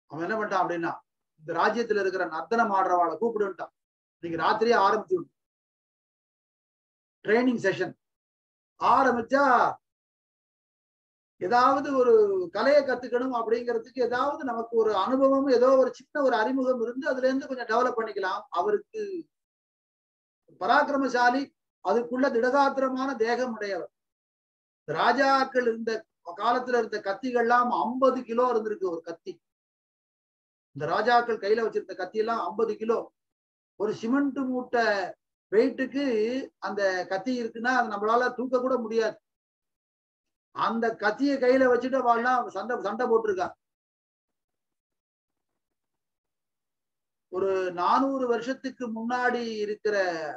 அவன் என்ன பண்ணிட்டான் அப்படின்னா இந்த ராஜ்யத்துல இருக்கிற நர்த்தனம் ஆடுறவாளை கூப்பிடுன்ட்டான் இன்னைக்கு ராத்திரியே ஆரம்பிச்சு ட்ரைனிங் செஷன் ஆரம்பிச்சா ஏதாவது ஒரு கலையை கத்துக்கணும் அப்படிங்கிறதுக்கு ஏதாவது நமக்கு ஒரு அனுபவம் ஏதோ ஒரு சின்ன ஒரு அறிமுகம் இருந்து அதுல இருந்து கொஞ்சம் டெவலப் பண்ணிக்கலாம் அவருக்கு பராக்கிரமசாலி அதுக்குள்ள திடகாத்திரமான தேகம் உடையவர் ராஜாக்கள் இருந்த காலத்துல இருந்த கத்திகள்லாம் ஐம்பது கிலோ இருந்திருக்கு ஒரு கத்தி இந்த ராஜாக்கள் கையில வச்சிருந்த கத்தி எல்லாம் ஐம்பது கிலோ ஒரு சிமெண்ட் மூட்டை வெயிட்டுக்கு அந்த கத்தி இருக்குன்னா அது நம்மளால தூக்க கூட முடியாது அந்த கத்தியை கையில வச்சுட்டு வாழலாம் சண்டை சண்டை போட்டிருக்கா ஒரு நானூறு வருஷத்துக்கு முன்னாடி இருக்கிற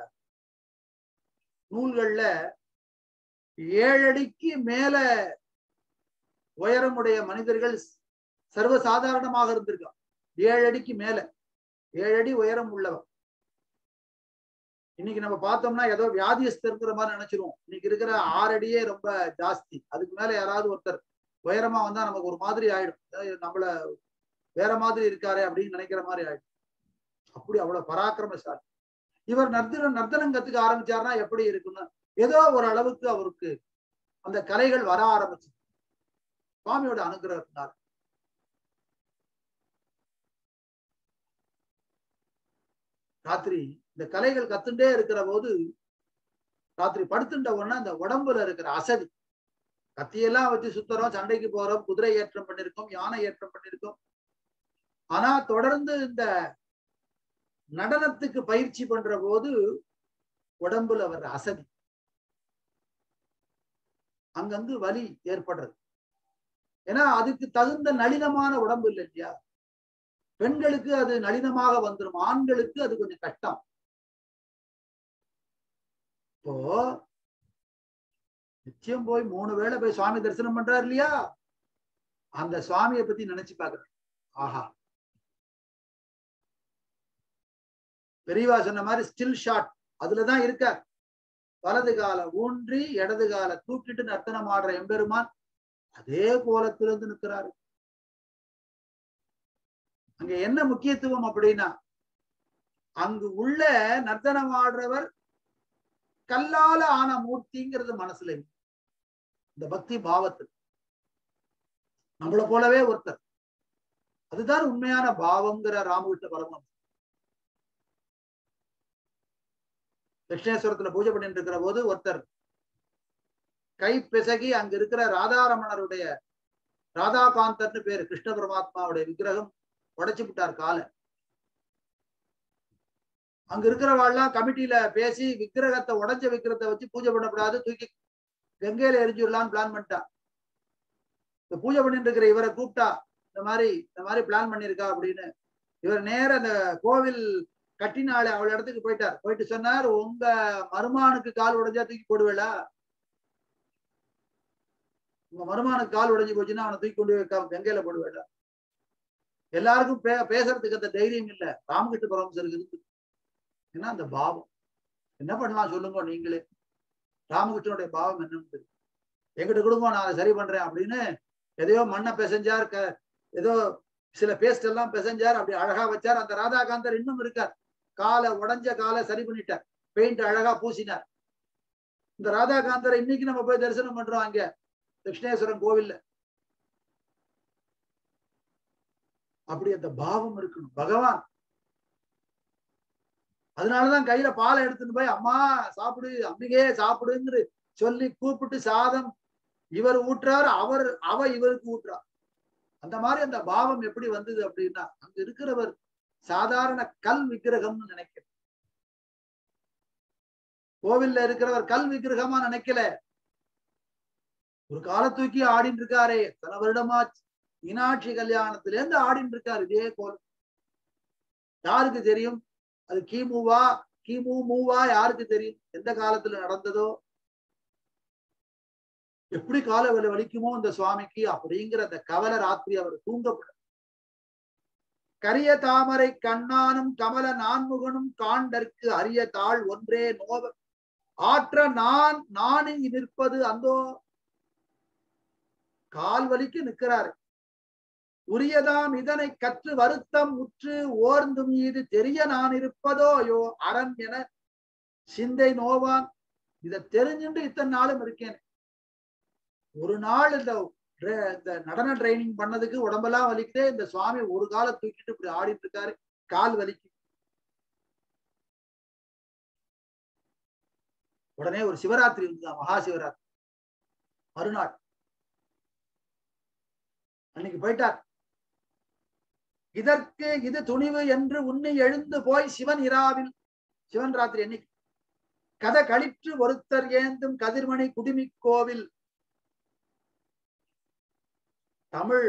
நூல்கள்ல ஏழடிக்கு மேல உயரமுடைய மனிதர்கள் சர்வசாதாரணமாக இருந்திருக்கான் ஏழு அடிக்கு மேல ஏழு அடி உயரம் உள்ளவன் இன்னைக்கு நம்ம பார்த்தோம்னா ஏதோ வியாதியஸ்தருங்கிற மாதிரி நினைச்சிருவோம் இன்னைக்கு இருக்கிற ஆறு அடியே ரொம்ப ஜாஸ்தி அதுக்கு மேல யாராவது ஒருத்தர் உயரமா வந்தா நமக்கு ஒரு மாதிரி ஆயிடும் நம்மள வேற மாதிரி இருக்காரு அப்படின்னு நினைக்கிற மாதிரி ஆயிடும் அப்படி அவ்வளவு பராக்கிரமசாலி இவர் நர்த்தனம் நர்த்தனம் கத்துக்க ஆரம்பிச்சாருன்னா எப்படி இருக்குன்னு ஏதோ ஒரு அளவுக்கு அவருக்கு அந்த கலைகள் வர ஆரம்பிச்சு சுவாமியோட அனுகிரகத்தினார் ராத்திரி இந்த கலைகள் கத்துட்டே இருக்கிற போது ராத்திரி படுத்துட்ட உடனே அந்த உடம்புல இருக்கிற அசதி கத்தியெல்லாம் வச்சு சுத்துறோம் சண்டைக்கு போறோம் குதிரை ஏற்றம் பண்ணிருக்கோம் யானை ஏற்றம் பண்ணிருக்கோம் ஆனா தொடர்ந்து இந்த நடனத்துக்கு பயிற்சி பண்ற போது உடம்புல வர்ற அசதி அங்கங்கு வலி ஏற்படுறது ஏன்னா அதுக்கு தகுந்த நளினமான உடம்பு இல்லை இல்லையா பெண்களுக்கு அது நளினமாக வந்துடும் ஆண்களுக்கு அது கொஞ்சம் கஷ்டம் இப்போ நிச்சயம் போய் மூணு வேளை போய் சுவாமி தரிசனம் பண்றாரு இல்லையா அந்த சுவாமியை பத்தி நினைச்சு பாக்குறேன் ஆஹா பெரியவா சொன்ன மாதிரி ஸ்டில் ஷாட் அதுலதான் இருக்க வலது கால ஊன்றி இடது கால தூக்கிட்டு நர்த்தனம் ஆடுற எம்பெருமான் அதே கோலத்திலிருந்து நிற்கிறாரு அங்க என்ன முக்கியத்துவம் அப்படின்னா அங்கு உள்ள நர்த்தனம் ஆடுறவர் கல்லால ஆன மூர்த்திங்கிறது மனசுல இந்த பக்தி பாவத்தில் நம்மளை போலவே ஒருத்தர் அதுதான் உண்மையான பாவம்ங்கிற ராமகிருஷ்ண பரமம் தட்சிணேஸ்வரத்துல பூஜை பண்ணிட்டு இருக்கிற போது ஒருத்தர் கை பிசகி அங்க இருக்கிற ராதாரமணருடைய ராதாகாந்தர்னு பேரு கிருஷ்ண பரமாத்மாவுடைய விக்கிரகம் உடைச்சு விட்டார் காலை அங்க இருக்கிறவாள்லாம் கமிட்டியில பேசி விக்கிரகத்தை உடைஞ்ச விக்கிரத்தை வச்சு பூஜை பண்ணக்கூடாது தூக்கி கங்கையில எரிஞ்சுடலாம்னு பிளான் பண்ணிட்டா இந்த பூஜை பண்ணிட்டு இருக்கிற இவரை கூப்பிட்டா இந்த மாதிரி இந்த மாதிரி பிளான் பண்ணிருக்கா அப்படின்னு இவர் நேர அந்த கோவில் கட்டினால அவள் இடத்துக்கு போயிட்டார் போயிட்டு சொன்னார் உங்க மருமானுக்கு கால் உடைஞ்சா தூக்கி போடுவேளா உங்க மருமானுக்கு கால் உடைஞ்சு போச்சுன்னா அவனை தூக்கி கொண்டு போய் கங்கையில போடுவேடா எல்லாருக்கும் பே பேசுறதுக்கு அந்த தைரியம் இல்ல ராமகிருஷ்ண பரமசருக்கு இருக்கு ஏன்னா அந்த பாவம் என்ன பண்ணலாம் சொல்லுங்க நீங்களே ராமகிருஷ்ணனுடைய பாவம் என்னன்னு எங்கிட்ட கொடுங்க நான் அதை சரி பண்றேன் அப்படின்னு எதையோ மண்ணை பிசைஞ்சார் க ஏதோ சில பேஸ்ட் எல்லாம் பிசைஞ்சார் அப்படி அழகா வச்சார் அந்த ராதாகாந்தர் இன்னும் இருக்கார் காலை உடஞ்ச காலை சரி பண்ணிட்டார் பெயிண்ட் அழகா பூசினார் இந்த ராதாகாந்தரை இன்னைக்கு நம்ம போய் தரிசனம் பண்றோம் அங்க தட்சிணேஸ்வரம் கோவில்ல அப்படி அந்த பாவம் இருக்கணும் பகவான் அதனாலதான் கையில பாலை எடுத்துட்டு போய் அம்மா சாப்பிடு அம்பிகே சாப்பிடுங்கிற சொல்லி கூப்பிட்டு சாதம் இவர் ஊட்டுறாரு அவர் அவ இவருக்கு ஊட்டுறார் அந்த மாதிரி அந்த பாவம் எப்படி வந்தது அப்படின்னா அங்க இருக்கிறவர் சாதாரண கல் விக்கிரகம்னு நினைக்கிறேன் கோவில்ல இருக்கிறவர் கல் விக்கிரகமா நினைக்கல ஒரு கால தூக்கி ஆடின்னு இருக்காரே எத்தனை வருடமாச்சு மீனாட்சி கல்யாணத்துல இருந்து ஆடின்னு இருக்காரு இதே கோலம் யாருக்கு தெரியும் அது கிமுவா கிமு மூவா யாருக்கு தெரியும் எந்த காலத்துல நடந்ததோ எப்படி கால வலி வலிக்குமோ இந்த சுவாமிக்கு அப்படிங்கிற அந்த கவல ராத்திரி அவர் தூங்கப்பட கரிய தாமரை கண்ணானும் கமல நான்முகனும் காண்டற்கு அரிய தாள் ஒன்றே நோவ ஆற்ற நான் நானே நிற்பது அந்தோ கால் வலிக்கு நிற்கிறாரு உரியதாம் இதனை கற்று வருத்தம் உற்று ஓர்ந்து மீது தெரிய நான் இருப்பதோயோ அரண் என சிந்தை நோவான் இத தெரிஞ்சுட்டு இத்தனை நாளும் இருக்கேன் ஒரு நாள் இந்த ட்ர- இந்த நடன ட்ரைனிங் பண்ணதுக்கு உடம்பெல்லாம் வலிக்குதே இந்த சுவாமி ஒரு காலை தூக்கிட்டு இப்படி ஆடிட்டு இருக்காரு கால் வலிக்கு உடனே ஒரு சிவராத்திரி இருந்ததா மகா சிவராத்திரி மறுநாள் அன்னைக்கு போயிட்டார் இதற்கு இது துணிவு என்று உன்னை எழுந்து போய் சிவன் இராவில் சிவன் ராத்திரி என்னைக்கு கதை கழிற்று ஒருத்தர் ஏந்தும் கதிர்மணி குடுமி கோவில் தமிழ்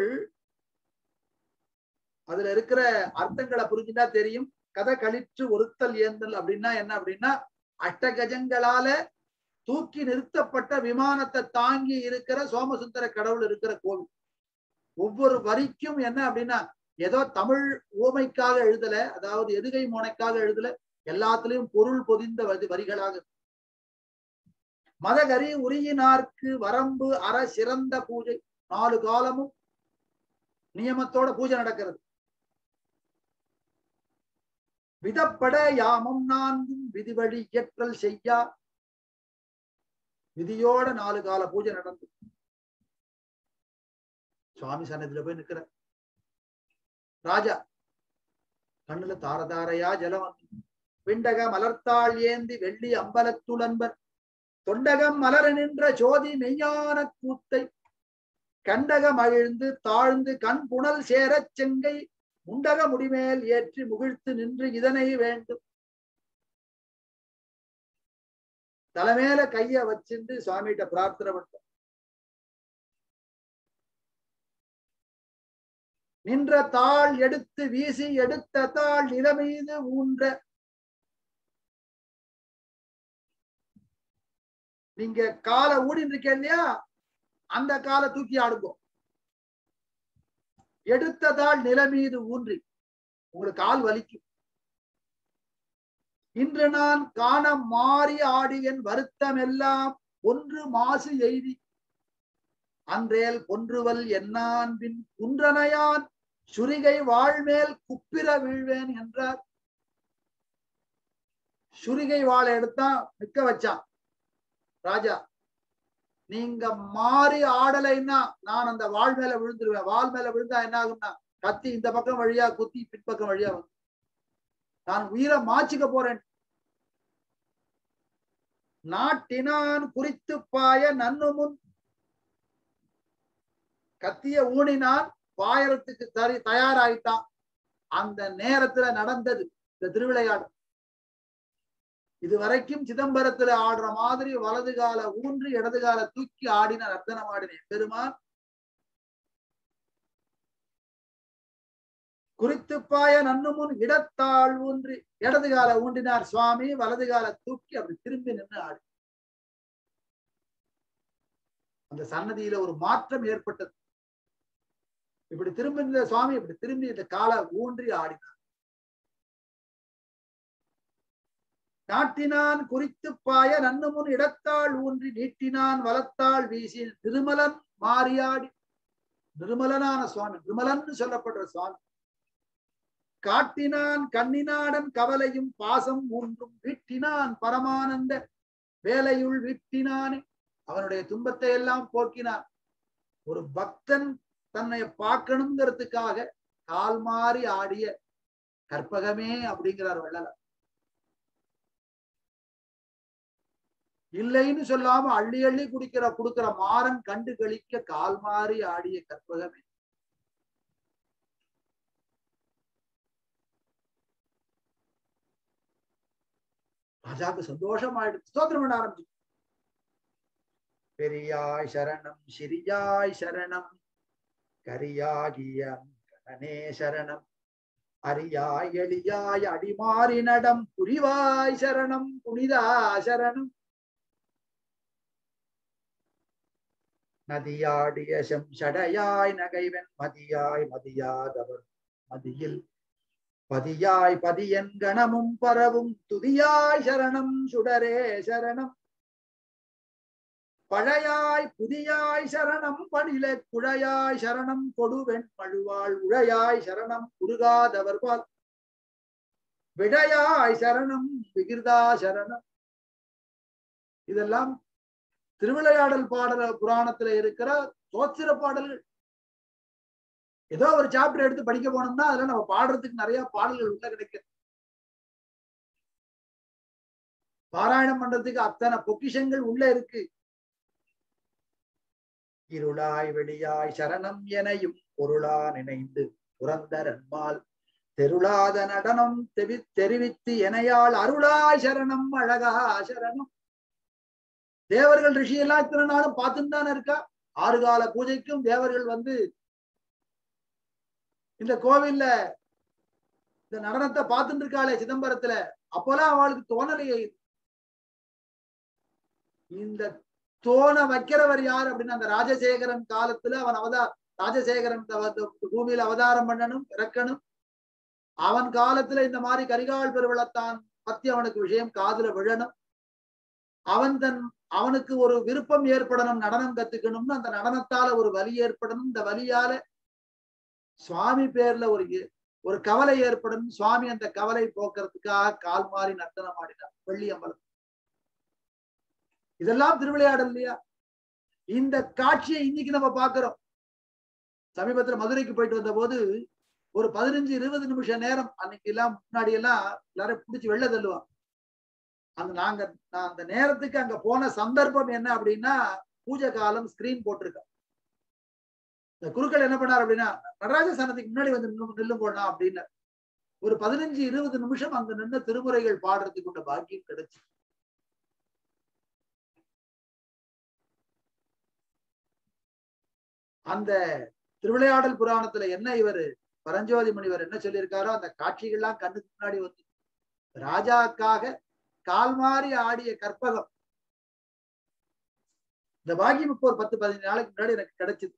அதுல இருக்கிற அர்த்தங்களை புரிஞ்சுட்டா தெரியும் கதை கழிற்று ஒருத்தல் ஏந்தல் அப்படின்னா என்ன அப்படின்னா அட்டகஜங்களால தூக்கி நிறுத்தப்பட்ட விமானத்தை தாங்கி இருக்கிற சோமசுந்தர கடவுள் இருக்கிற கோவில் ஒவ்வொரு வரிக்கும் என்ன அப்படின்னா ஏதோ தமிழ் ஓமைக்காக எழுதல அதாவது எதுகை மோனைக்காக எழுதல எல்லாத்துலயும் பொருள் பொதிந்த வரி- வரிகளாக இருக்கு. மதகரி உரியினார்க்கு வரம்பு அற சிறந்த பூஜை நாலு காலமும் நியமத்தோட பூஜை நடக்கிறது விதப்பட யாமம் நான்கும் விதிவழி இயற்றல் செய்யா விதியோட நாலு கால பூஜை நடந்து சுவாமி சன்னதியில போய் நிக்கிற ராஜா கண்ணுல தார தாரையா ஜலம் வந்து விண்டக மலர்த்தாள் ஏந்தி வெள்ளி அம்பலத்துளன்பர் தொண்டகம் மலர நின்ற ஜோதி மெய்யான கூத்தை கண்டகம் அழிந்து தாழ்ந்து கண் புனல் சேரச் செங்கை முண்டக முடிமேல் ஏற்றி முகிழ்த்து நின்று இதனை வேண்டும் தலைமையில கைய வச்சிருந்து சுவாமிகிட்ட பிரார்த்தனை பண்ண நின்ற தாள் எடுத்து வீசி எடுத்த தாள் நிலமீது ஊன்ற நீங்க காலை ஊடின்னு இருக்கேன் இல்லையா அந்த காலை தூக்கி ஆடுங்கோ எடுத்ததால் நில மீது ஊன்றி உங்களுக்கு கால் வலிக்கும் இன்று நான் காண மாறி ஆடி என் வருத்தம் எல்லாம் ஒன்று மாசு எய்தி அன்றேல் பொன்றுவல் என்னான் பின் குன்றனையான் சுரிகை வாழ்மேல் குப்பிர வீழ்வேன் என்றார் சுரிகை வாழை எடுத்தான் நிக்க வச்சான் ராஜா நீங்க மாறி ஆடலைன்னா நான் அந்த வாள் மேல விழுந்துருவேன் வாள் மேல விழுந்தா என்ன ஆகும்னா கத்தி இந்த பக்கம் வழியா குத்தி பின்பக்கம் வழியா வந்து நான் உயிரை மாச்சிக்க போறேன் நாட்டினான் குறித்து பாய நன்னு முன் கத்திய ஊனினான் பாயறதுக்கு சரி தயாராயிட்டான் அந்த நேரத்துல நடந்தது இந்த திருவிளையாடு இது வரைக்கும் சிதம்பரத்துல ஆடுற மாதிரி வலது கால ஊன்றி இடது கால தூக்கி ஆடின நர்த்தனம் ஆடின பெருமான் குறித்துப்பாய நன்னுமுன் இடத்தாள் ஊன்றி இடது கால ஊன்றினார் சுவாமி வலது கால தூக்கி அப்படி திரும்பி நின்று ஆடி அந்த சன்னதியில ஒரு மாற்றம் ஏற்பட்டது இப்படி திரும்பி இந்த சுவாமி இப்படி திரும்பி இந்த காலை ஊன்றி ஆடினார் நாட்டினான் குறித்து பாய நன்னுமுன் இடத்தாள் ஊன்றி நீட்டினான் வலத்தாள் வீசி நிருமலன் மாறியாடி நிர்மலனான சுவாமி நிர்மலன் சொல்லப்படுற சுவாமி காட்டினான் கண்ணினாடன் கவலையும் பாசம் ஊன்றும் வீட்டினான் பரமானந்த வேலையுள் வீட்டினானே அவனுடைய துன்பத்தை எல்லாம் போக்கினான் ஒரு பக்தன் தன்னை பார்க்கணுங்கிறதுக்காக கால் மாறி ஆடிய கற்பகமே அப்படிங்கிறார் வள்ளலார் இல்லைன்னு சொல்லாம அள்ளி அள்ளி குடிக்கிற குடுக்கிற மாறன் கண்டு கழிக்க கால் மாறி ஆடிய கற்பகமே ராஜாவுக்கு சந்தோஷம் ஆயிடுச்சு ஸ்தோத்திரம் பண்ண ஆரம்பிச்சு பெரியாய் சரணம் சிறியாய் சரணம் கரியாகிய கணனே சரணம் அரியாய் எளியாய் அடிமாறி நடம் புரிவாய் சரணம் புனிதா சரணம் நதியாடிய செம்சடையாய் நகைவன் மதியாய் மதியாதவர் மதியில் பதியாய் பதியன் கணமும் பரவும் துதியாய் சரணம் சுடரே சரணம் பழையாய் புதியாய் சரணம் பணில குழையாய் சரணம் கொடுவெண் மழுவாள் உழையாய் சரணம் உருகாதவர்பால் விடையாய் சரணம் விகிர்தா சரணம் இதெல்லாம் திருவிளையாடல் பாடல புராணத்துல இருக்கிற தோத்திர பாடல்கள் ஏதோ ஒரு சாப்டர் எடுத்து படிக்க போனோம்னா அதுல நம்ம பாடுறதுக்கு நிறைய பாடல்கள் உள்ள கிடைக்கும் பாராயணம் பண்றதுக்கு அத்தனை பொக்கிஷங்கள் உள்ள இருக்கு இருளாய் வெளியாய் சரணம் எனையும் பொருளா நினைந்து புரந்தரன்மால் தெருளாத நடனம் தெவி தெரிவித்து எனையாள் அருளாய் சரணம் அழகா சரணம் தேவர்கள் ரிஷி எல்லாம் இத்தனை நாளும் பார்த்துன்னு தானே இருக்கா ஆறு கால பூஜைக்கும் தேவர்கள் வந்து இந்த கோவில்ல இந்த நடனத்தை பார்த்துட்டு இருக்காளே சிதம்பரத்துல அப்போலாம் அவளுக்கு தோணலையே இந்த தோண வைக்கிறவர் யார் அப்படின்னு அந்த ராஜசேகரன் காலத்துல அவன் அவதா ராஜசேகரன் தவ- பூமியில அவதாரம் பண்ணணும் இறக்கணும் அவன் காலத்துல இந்த மாதிரி கரிகால் பெருவிழத்தான் பத்தி அவனுக்கு விஷயம் காதுல விழணும் அவன் தன் அவனுக்கு ஒரு விருப்பம் ஏற்படணும் நடனம் கத்துக்கணும்னு அந்த நடனத்தால ஒரு வலி ஏற்படணும் இந்த வலியால சுவாமி பேர்ல ஒரு எ- ஒரு கவலை ஏற்படும் சுவாமி அந்த கவலை போக்குறதுக்காக கால் மாறி நர்த்தனம் ஆடினார் வெள்ளி அம்பலம் இதெல்லாம் திருவிளையாடல் இல்லையா இந்த காட்சியை இன்னைக்கு நம்ம பாக்குறோம் சமீபத்துல மதுரைக்கு போயிட்டு வந்த போது ஒரு பதினஞ்சு இருபது நிமிஷம் நேரம் அன்னைக்கு எல்லாம் முன்னாடி எல்லாம் எல்லாரும் பிடிச்சி வெளில தள்ளுவான் அந்த நாங்க நான் அந்த நேரத்துக்கு அங்க போன சந்தர்ப்பம் என்ன அப்படின்னா பூஜை காலம் ஸ்கிரீன் போட்டிருக்கேன் இந்த குருக்கள் என்ன பண்ணார் அப்படின்னா நடராஜ சனத்துக்கு முன்னாடி வந்து நின்னு- நில்லு போடலாம் அப்படின்னு ஒரு பதினஞ்சு இருபது நிமிஷம் அங்க நின்று திருமுறைகள் பாடுறதுக்கு உள்ள பாக்கியம் கிடைச்சு அந்த திருவிளையாடல் புராணத்துல என்ன இவர் பரஞ்சோதி முனிவர் என்ன சொல்லியிருக்காரோ அந்த காட்சிகள்லாம் கண்ணுக்கு முன்னாடி வந்து ராஜாக்காக கால் மாறி ஆடிய கற்பகம் இந்த பாக்கியம் இப்போ ஒரு பத்து பதினஞ்சு நாளைக்கு முன்னாடி எனக்கு கிடைச்சது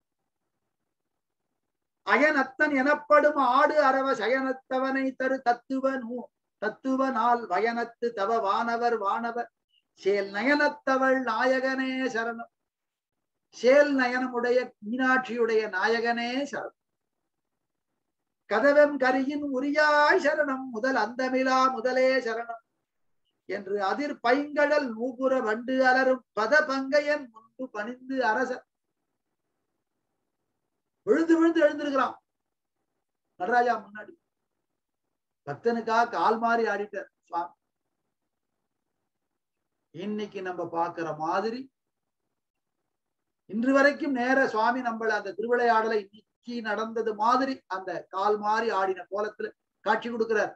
அயனத்தன் எனப்படும் ஆடு அரவ சயனத்தவனை தரு தத்துவ நூ தத்துவ நாள் வயனத்து தவ வானவர் வானவர் சேல் நயனத்தவள் நாயகனே சரணம் சேல் நயனமுடைய மீனாட்சியுடைய நாயகனே சரணம் கதவம் கரியின் உரியாய் சரணம் முதல் அந்தமிலா முதலே சரணம் என்று அதிர் பைங்கடல் நூபுற வண்டு அலரும் பத பங்கையன் முன்பு பணிந்து அரச விழுந்து விழுந்து எழுந்திருக்கிறான் நடராஜா முன்னாடி பக்தனுக்காக கால் மாறி ஆடிட்டார் சுவாமி இன்னைக்கு நம்ம பார்க்கிற மாதிரி இன்று வரைக்கும் நேர சுவாமி நம்மள அந்த திருவிளையாடலை இன்னைக்கு நடந்தது மாதிரி அந்த கால் மாறி ஆடின கோலத்துல காட்சி கொடுக்கிறார்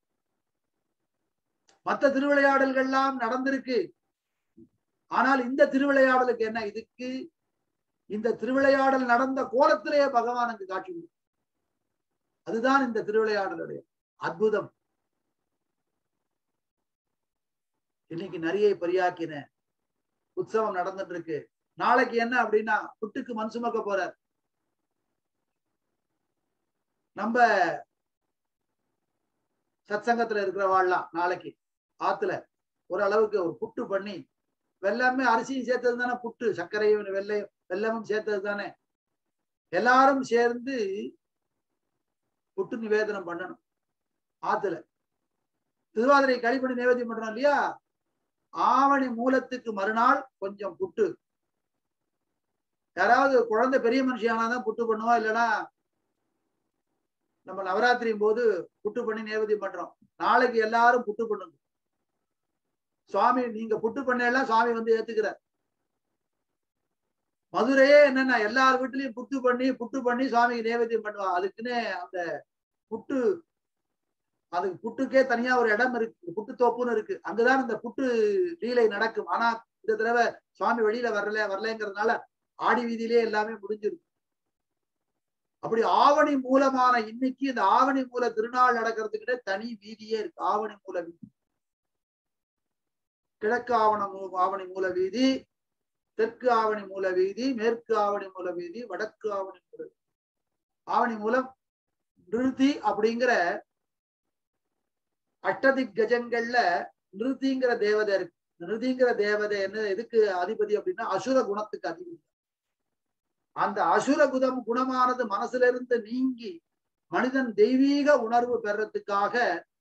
மற்ற திருவிளையாடல்கள்லாம் நடந்திருக்கு ஆனால் இந்த திருவிளையாடலுக்கு என்ன இதுக்கு இந்த திருவிளையாடல் நடந்த கோலத்திலேயே பகவானுக்கு காட்சி கொடுக்கும் அதுதான் இந்த திருவிளையாடலுடைய அற்புதம் இன்னைக்கு நிறைய பரியாக்கின உற்சவம் நடந்துட்டு இருக்கு நாளைக்கு என்ன அப்படின்னா புட்டுக்கு மண் சுமக்க போறார் நம்ம சத்சங்கத்துல இருக்கிறவாள்லாம் நாளைக்கு ஆத்துல ஓரளவுக்கு ஒரு புட்டு பண்ணி வெள்ளமே அரிசியும் சேர்த்தது தானே புட்டு சர்க்கரையும் வெள்ளையும் வெள்ளமும் சேர்த்தது தானே எல்லாரும் சேர்ந்து புட்டு நிவேதனம் பண்ணணும் ஆத்துல திருவாதிரை கழிப்பணி நிவேதியம் பண்றோம் இல்லையா ஆவணி மூலத்துக்கு மறுநாள் கொஞ்சம் புட்டு யாராவது குழந்தை பெரிய மனுஷியானாதான் புட்டு பண்ணுவோம் இல்லைன்னா நம்ம நவராத்திரியும் போது புட்டு பண்ணி நேவேதியம் பண்றோம் நாளைக்கு எல்லாரும் புட்டு பண்ணுங்க சுவாமி நீங்க புட்டு பண்ணலாம் சுவாமி வந்து ஏத்துக்கிறார் மதுரையே என்னன்னா எல்லார் வீட்லயும் புட்டு பண்ணி புட்டு பண்ணி சுவாமிக்கு நேவேத்தியம் பண்ணுவாங்க அதுக்குன்னு அந்த புட்டு அதுக்கு புட்டுக்கே தனியா ஒரு இடம் இருக்கு புட்டு தோப்புன்னு இருக்கு அங்கதான் இந்த புட்டு லீலை நடக்கும் ஆனா இந்த தடவை சுவாமி வெளியில வரல வரலங்கிறதுனால ஆடி வீதியிலே எல்லாமே முடிஞ்சிருக்கு அப்படி ஆவணி மூலமான இன்னைக்கு இந்த ஆவணி மூல திருநாள் நடக்கிறதுக்கிட்ட தனி வீதியே இருக்கு ஆவணி மூல வீதி கிழக்கு ஆவண மூ- ஆவணி மூல வீதி தெற்கு ஆவணி மூல வீதி மேற்கு ஆவணி மூல வீதி வடக்கு ஆவணி மூல வீதி. ஆவணி மூலம் நிறுத்தி அப்படிங்கிற அஷ்டதிக் கஜங்கள்ல நிறுத்திங்கிற தேவதை இருக்கு நிருதிங்கிற தேவதை என்ன எதுக்கு அதிபதி அப்படின்னா அசுர குணத்துக்கு அதிபதி அந்த அசுர குதம் குணமானது மனசுல இருந்து நீங்கி மனிதன் தெய்வீக உணர்வு பெறத்துக்காக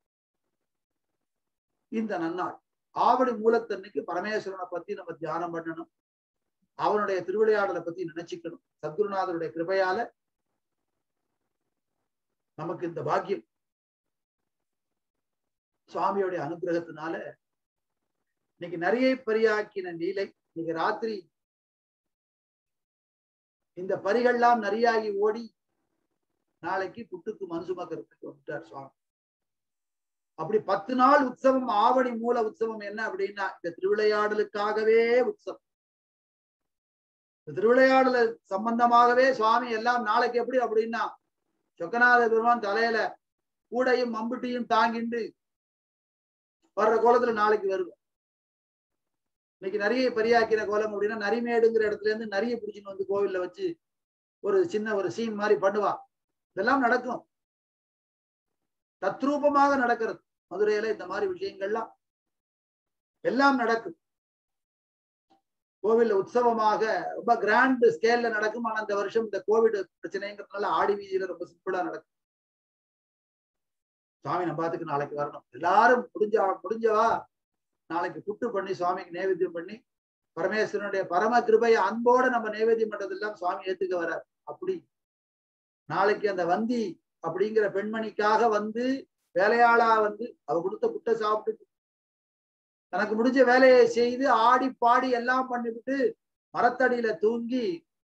இந்த நன்னாள் ஆவணி மூலத்தன்னைக்கு பரமேஸ்வரனை பத்தி நம்ம தியானம் பண்ணணும் அவனுடைய திருவிளையாடலை பத்தி நினைச்சுக்கணும் சத்குருநாதருடைய கிருபையால நமக்கு இந்த பாக்கியம் சுவாமியோடைய அனுகிரகத்தினால இன்னைக்கு நிறைய பரியாக்கின நீலை இன்னைக்கு ராத்திரி இந்த பரிகள்லாம் நிறையாகி ஓடி நாளைக்கு புட்டுக்கு மண் சுமக்கிறதுக்கு வந்துட்டார் சுவாமி அப்படி பத்து நாள் உற்சவம் ஆவணி மூல உற்சவம் என்ன அப்படின்னா இந்த திருவிளையாடலுக்காகவே உற்சவம் இந்த திருவிளையாடல சம்பந்தமாகவே சுவாமி எல்லாம் நாளைக்கு எப்படி அப்படின்னா சொக்கநாத பெருமான் தலையில கூடையும் மம்புட்டியும் தாங்கிண்டு வர்ற கோலத்துல நாளைக்கு வருவோம் இன்னைக்கு நிறைய பெரியாக்கிற கோலம் அப்படின்னா நரிமேடுங்கிற இடத்துல இருந்து நிறைய பிடிச்சின்னு வந்து கோவில்ல வச்சு ஒரு சின்ன ஒரு சீன் மாதிரி பண்ணுவா இதெல்லாம் நடக்கும் தத்ரூபமாக நடக்கிறது மதுரையில இந்த மாதிரி விஷயங்கள்லாம் எல்லாம் நடக்கும் கோவில்ல உற்சவமாக ரொம்ப கிராண்ட் ஸ்கேல்ல நடக்கும் ஆனா இந்த வருஷம் இந்த கோவிட் பிரச்சனைங்கிறதுனால ஆடி வீதியில ரொம்ப சிம்பிளா நடக்கும் சுவாமி நம்ம பாத்துக்கு நாளைக்கு வரணும் எல்லாரும் முடிஞ்சா முடிஞ்சவா நாளைக்கு புட்டு பண்ணி சுவாமிக்கு நைவேத்தியம் பண்ணி பரமேஸ்வரனுடைய பரம கிருபைய அன்போட நம்ம நைவேத்தியம் பண்றதெல்லாம் சுவாமி ஏத்துக்க வரார் அப்படி நாளைக்கு அந்த வந்தி அப்படிங்கிற பெண்மணிக்காக வந்து வேலையாளா வந்து அவ கொடுத்த புட்டை சாப்பிட்டு தனக்கு முடிஞ்ச வேலையை செய்து ஆடி பாடி எல்லாம் பண்ணிவிட்டு மரத்தடியில தூங்கி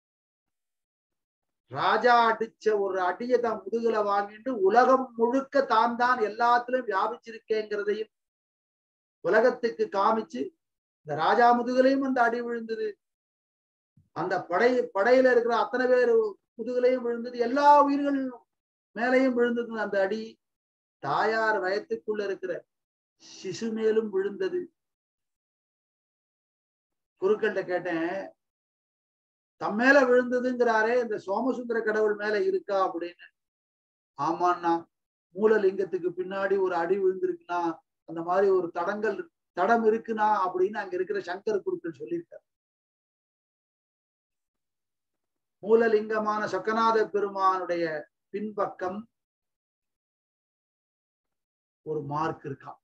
ராஜா அடிச்ச ஒரு அடியை தான் முதுகுல வாங்கிட்டு உலகம் முழுக்க தான் தான் எல்லாத்திலும் வியாபிச்சிருக்கேங்கிறதையும் உலகத்துக்கு காமிச்சு இந்த ராஜா முதுகுலையும் அந்த அடி விழுந்தது அந்த படை படையில இருக்கிற அத்தனை பேர் முதுகுலையும் விழுந்தது எல்லா உயிர்கள் மேலையும் விழுந்தது அந்த அடி தாயார் வயத்துக்குள்ள இருக்கிற சிசு மேலும் விழுந்தது குருக்கள்கிட்ட கேட்டேன் தம் மேல விழுந்ததுங்கிறாரே இந்த சோமசுந்தர கடவுள் மேல இருக்கா அப்படின்னு ஆமாண்ணா மூலலிங்கத்துக்கு பின்னாடி ஒரு அடி விழுந்திருக்குன்னா அந்த மாதிரி ஒரு தடங்கள் தடம் இருக்குனா அப்படின்னு அங்க இருக்கிற சங்கர குருக்கள் சொல்லியிருக்காரு மூலலிங்கமான சொக்கநாத பெருமானுடைய பின்பக்கம் ஒரு மார்க் இருக்கான்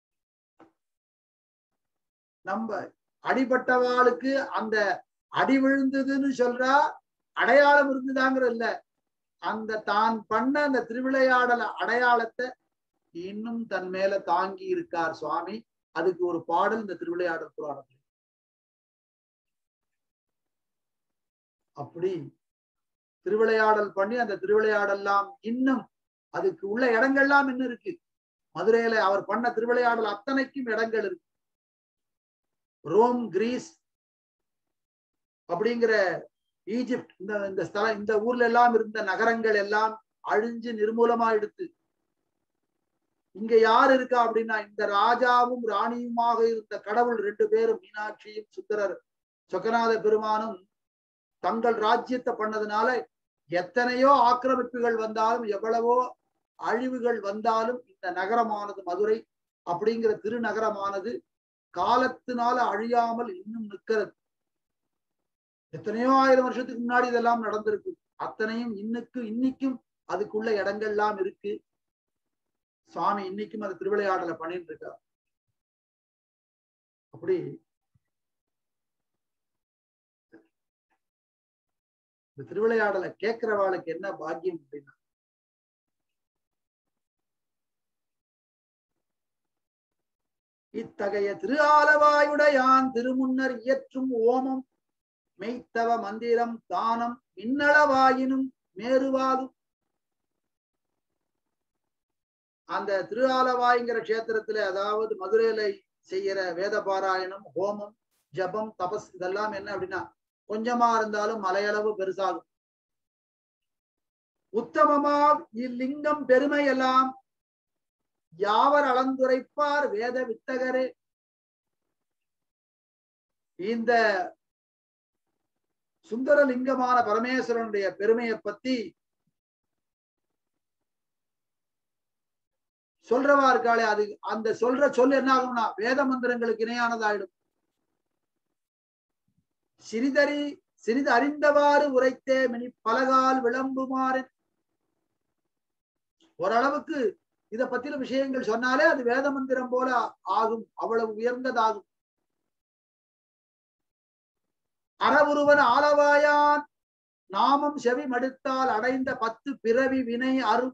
நம்ம அடிபட்டவாளுக்கு அந்த அடி விழுந்ததுன்னு சொல்றா அடையாளம் இருந்துதாங்கிற இல்ல அந்த தான் பண்ண அந்த திருவிளையாடல அடையாளத்தை இன்னும் தன் மேல தாங்கி இருக்கார் சுவாமி அதுக்கு ஒரு பாடல் இந்த திருவிளையாடல் புராணத்தில் அப்படி திருவிளையாடல் பண்ணி அந்த திருவிளையாடல்லாம் இன்னும் அதுக்கு உள்ள இடங்கள்லாம் இன்னும் இருக்கு மதுரையில அவர் பண்ண திருவிளையாடல் அத்தனைக்கும் இடங்கள் இருக்கு ரோம் கிரீஸ் அப்படிங்கிற ஈஜிப்ட் இந்த இந்த ஸ்தலம் இந்த ஊர்ல எல்லாம் இருந்த நகரங்கள் எல்லாம் அழிஞ்சு நிர்மூலமா எடுத்து இங்க யார் இருக்கா அப்படின்னா இந்த ராஜாவும் ராணியுமாக இருந்த கடவுள் ரெண்டு பேரும் மீனாட்சியும் சுந்தரர் சொக்கநாத பெருமானும் தங்கள் ராஜ்யத்தை பண்ணதுனால எத்தனையோ ஆக்கிரமிப்புகள் வந்தாலும் எவ்வளவோ அழிவுகள் வந்தாலும் இந்த நகரமானது மதுரை அப்படிங்கிற திருநகரமானது காலத்தினால அழியாமல் இன்னும் நிற்கிறது எத்தனையோ ஆயிரம் வருஷத்துக்கு முன்னாடி இதெல்லாம் நடந்திருக்கு அத்தனையும் இன்னுக்கு இன்னைக்கும் அதுக்குள்ள இடங்கள்லாம் இருக்கு சுவாமி இன்னைக்கும் அந்த திருவிளையாடலை பண்ணிட்டு இருக்கார் அப்படி இந்த திருவிளையாடலை கேட்கிறவாளுக்கு என்ன பாக்கியம் அப்படின்னா இத்தகைய திரு ஆலவாயுடையான் திருமுன்னர் இயற்றும் ஓமம் மெய்த்தவ மந்திரம் தானம் மின்னளவாயினும் மேருவாகும் அந்த திரு ஆலவாய்ங்கிற கஷேத்திரத்துல அதாவது மதுரையில செய்யற வேத பாராயணம் ஹோமம் ஜபம் தபஸ் இதெல்லாம் என்ன அப்படின்னா கொஞ்சமா இருந்தாலும் மலையளவு பெருசாகும் உத்தமமா இல்லிங்கம் பெருமை எல்லாம் யாவர் அளந்துரைப்பார் வேத வித்தகரே இந்த சுந்தரலிங்கமான பரமேஸ்வரனுடைய பெருமையை பத்தி சொல்றவா இருக்காளே அது அந்த சொல்ற சொல் என்ன ஆகும்னா வேத மந்திரங்களுக்கு இணையானதாயிடும் சிறிதறி சிறிது அறிந்தவாறு உரைத்தே மினி பலகால் விளம்புமாறு ஓரளவுக்கு இத பத்தின விஷயங்கள் சொன்னாலே அது வேத மந்திரம் போல ஆகும் அவ்வளவு உயர்ந்ததாகும் அறவுருவன் ஆளவாயான் நாமம் செவி மடுத்தால் அடைந்த பத்து பிறவி வினை அரு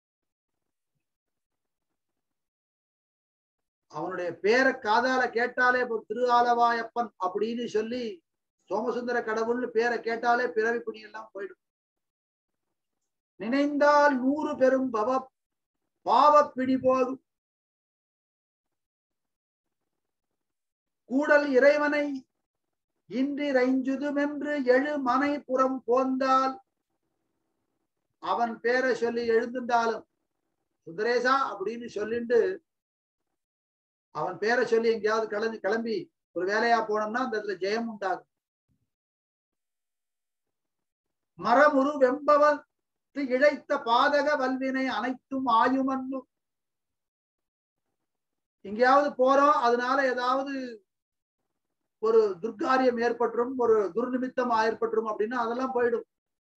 அவனுடைய பேரை காதால கேட்டாலே இப்போ திரு ஆலவாயப்பன் அப்படின்னு சொல்லி சோமசுந்தர கடவுள்னு பேரை கேட்டாலே பிறவி புனி எல்லாம் போயிடும் நினைந்தால் நூறு பெரும் பவ பாவப் பிடி போகும் கூடல் இறைவனை இன்றி ரைஞ்சுதுமென்று எழு மனை புறம் போந்தால் அவன் பேரை சொல்லி எழுந்துட்டாலும் சுந்தரேசா அப்படின்னு சொல்லிட்டு அவன் பேரை சொல்லி எங்கேயாவது கிளம்பி கிளம்பி ஒரு வேலையா போனோம்னா அந்த இடத்துல ஜெயம் உண்டாகும் மரமுரு வெம்பவன் இழைத்த பாதக வல்வினை அனைத்தும் ஆயுமன்னு எங்கேயாவது போறோம் அதனால ஏதாவது ஒரு துர்காரியம் ஏற்பட்டுரும் ஒரு துர்நிமித்தம் ஏற்பட்டுரும் அப்படின்னா அதெல்லாம் போயிடும்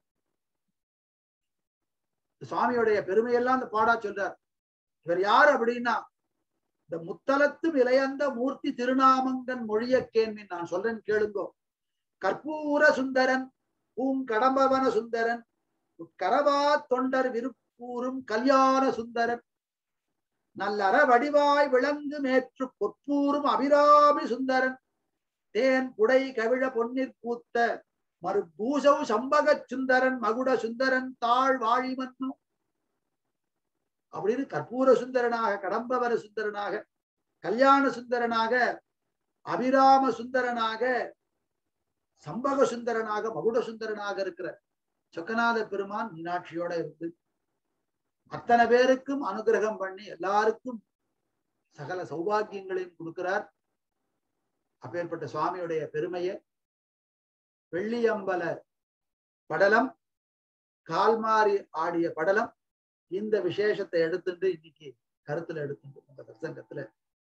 சுவாமியுடைய பெருமையெல்லாம் அந்த பாடா சொல்றார் இவர் யார் அப்படின்னா இந்த முத்தலத்து விளையந்த மூர்த்தி திருநாமங்கன் மொழிய கேள்வின் நான் சொல்றேன் கேளுங்கோ கற்பூர சுந்தரன் பூங்கடம்பவன சுந்தரன் உட்கரவா தொண்டர் விருப்பூரும் கல்யாண சுந்தரன் நல்லற வடிவாய் விளங்கு மேற்று பொற்பூரும் அபிராமி சுந்தரன் தேன் புடை கவிழ பொன்னிற் பூத்த மறு பூசவு சம்பகச் சுந்தரன் மகுட சுந்தரன் தாழ் வாழிமன்னு அப்படின்னு கற்பூர சுந்தரனாக கடம்பவர சுந்தரனாக கல்யாண சுந்தரனாக அபிராம சுந்தரனாக சம்பக சுந்தரனாக மகுட சுந்தரனாக இருக்கிற சொக்கநாத பெருமான் மீனாட்சியோட இருந்து அத்தனை பேருக்கும் அனுகிரகம் பண்ணி எல்லாருக்கும் சகல சௌபாகியங்களையும் கொடுக்கிறார் அப்பேற்பட்ட சுவாமியுடைய பெருமையை வெள்ளியம்பல படலம் கால்மாறி ஆடிய படலம் இந்த விசேஷத்தை எடுத்துட்டு இன்னைக்கு கருத்துல எடுத்துட்டு உங்க பிரசங்கத்துல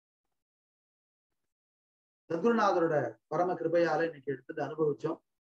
சத்குருநாதரோட பரம கிருபையால இன்னைக்கு எடுத்துட்டு அனுபவிச்சோம்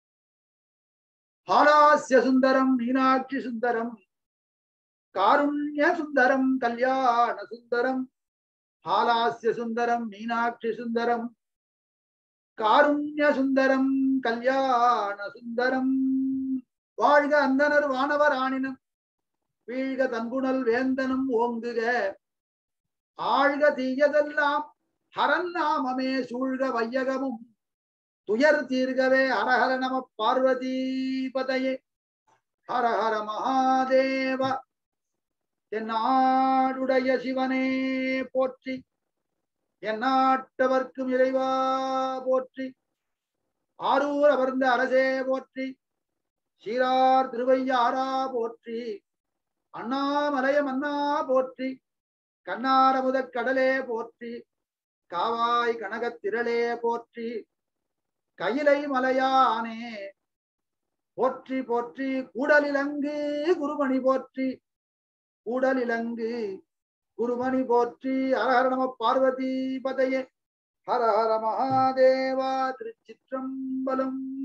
ஹாலாஸ்ய சுந்தரம் மீனாட்சி சுந்தரம் காருண்ய சுந்தரம் கல்யாண சுந்தரம் ஹாலாஸ்ய சுந்தரம் மீனாட்சி சுந்தரம் காருண்ய சுந்தரம் கல்யாண சுந்தரம் வாழ்க அந்தனர் வானவர் ஆணினம் வீழ்க தன்புணல் வேந்தனும் ஓங்குக ஆழ்க தீயதெல்லாம் ஹரன் நாமமே சூழ்க வையகமும் துயர் தீர்கவே ஹரஹர நம பார்வதீபதையே ஹர ஹர மகாதேவ என்னாடுடைய சிவனே போற்றி எந்நாட்டவர்க்கும் இறைவா போற்றி ஆரூர் அமர்ந்த அரசே போற்றி சீரார் திருவையாரா போற்றி அண்ணாமலைய மன்னா போற்றி கண்ணாரமுதக் கடலே போற்றி காவாய் கனகத் திரளே போற்றி கையிலை மலையானே போற்றி போற்றி கூடலிலங்கு குருமணி போற்றி கூடலிலங்கு குருமணி போற்றி ஹரஹர நம பார்வதி பதையே ஹர ஹர மகாதேவா திருச்சிற்றம்பலம்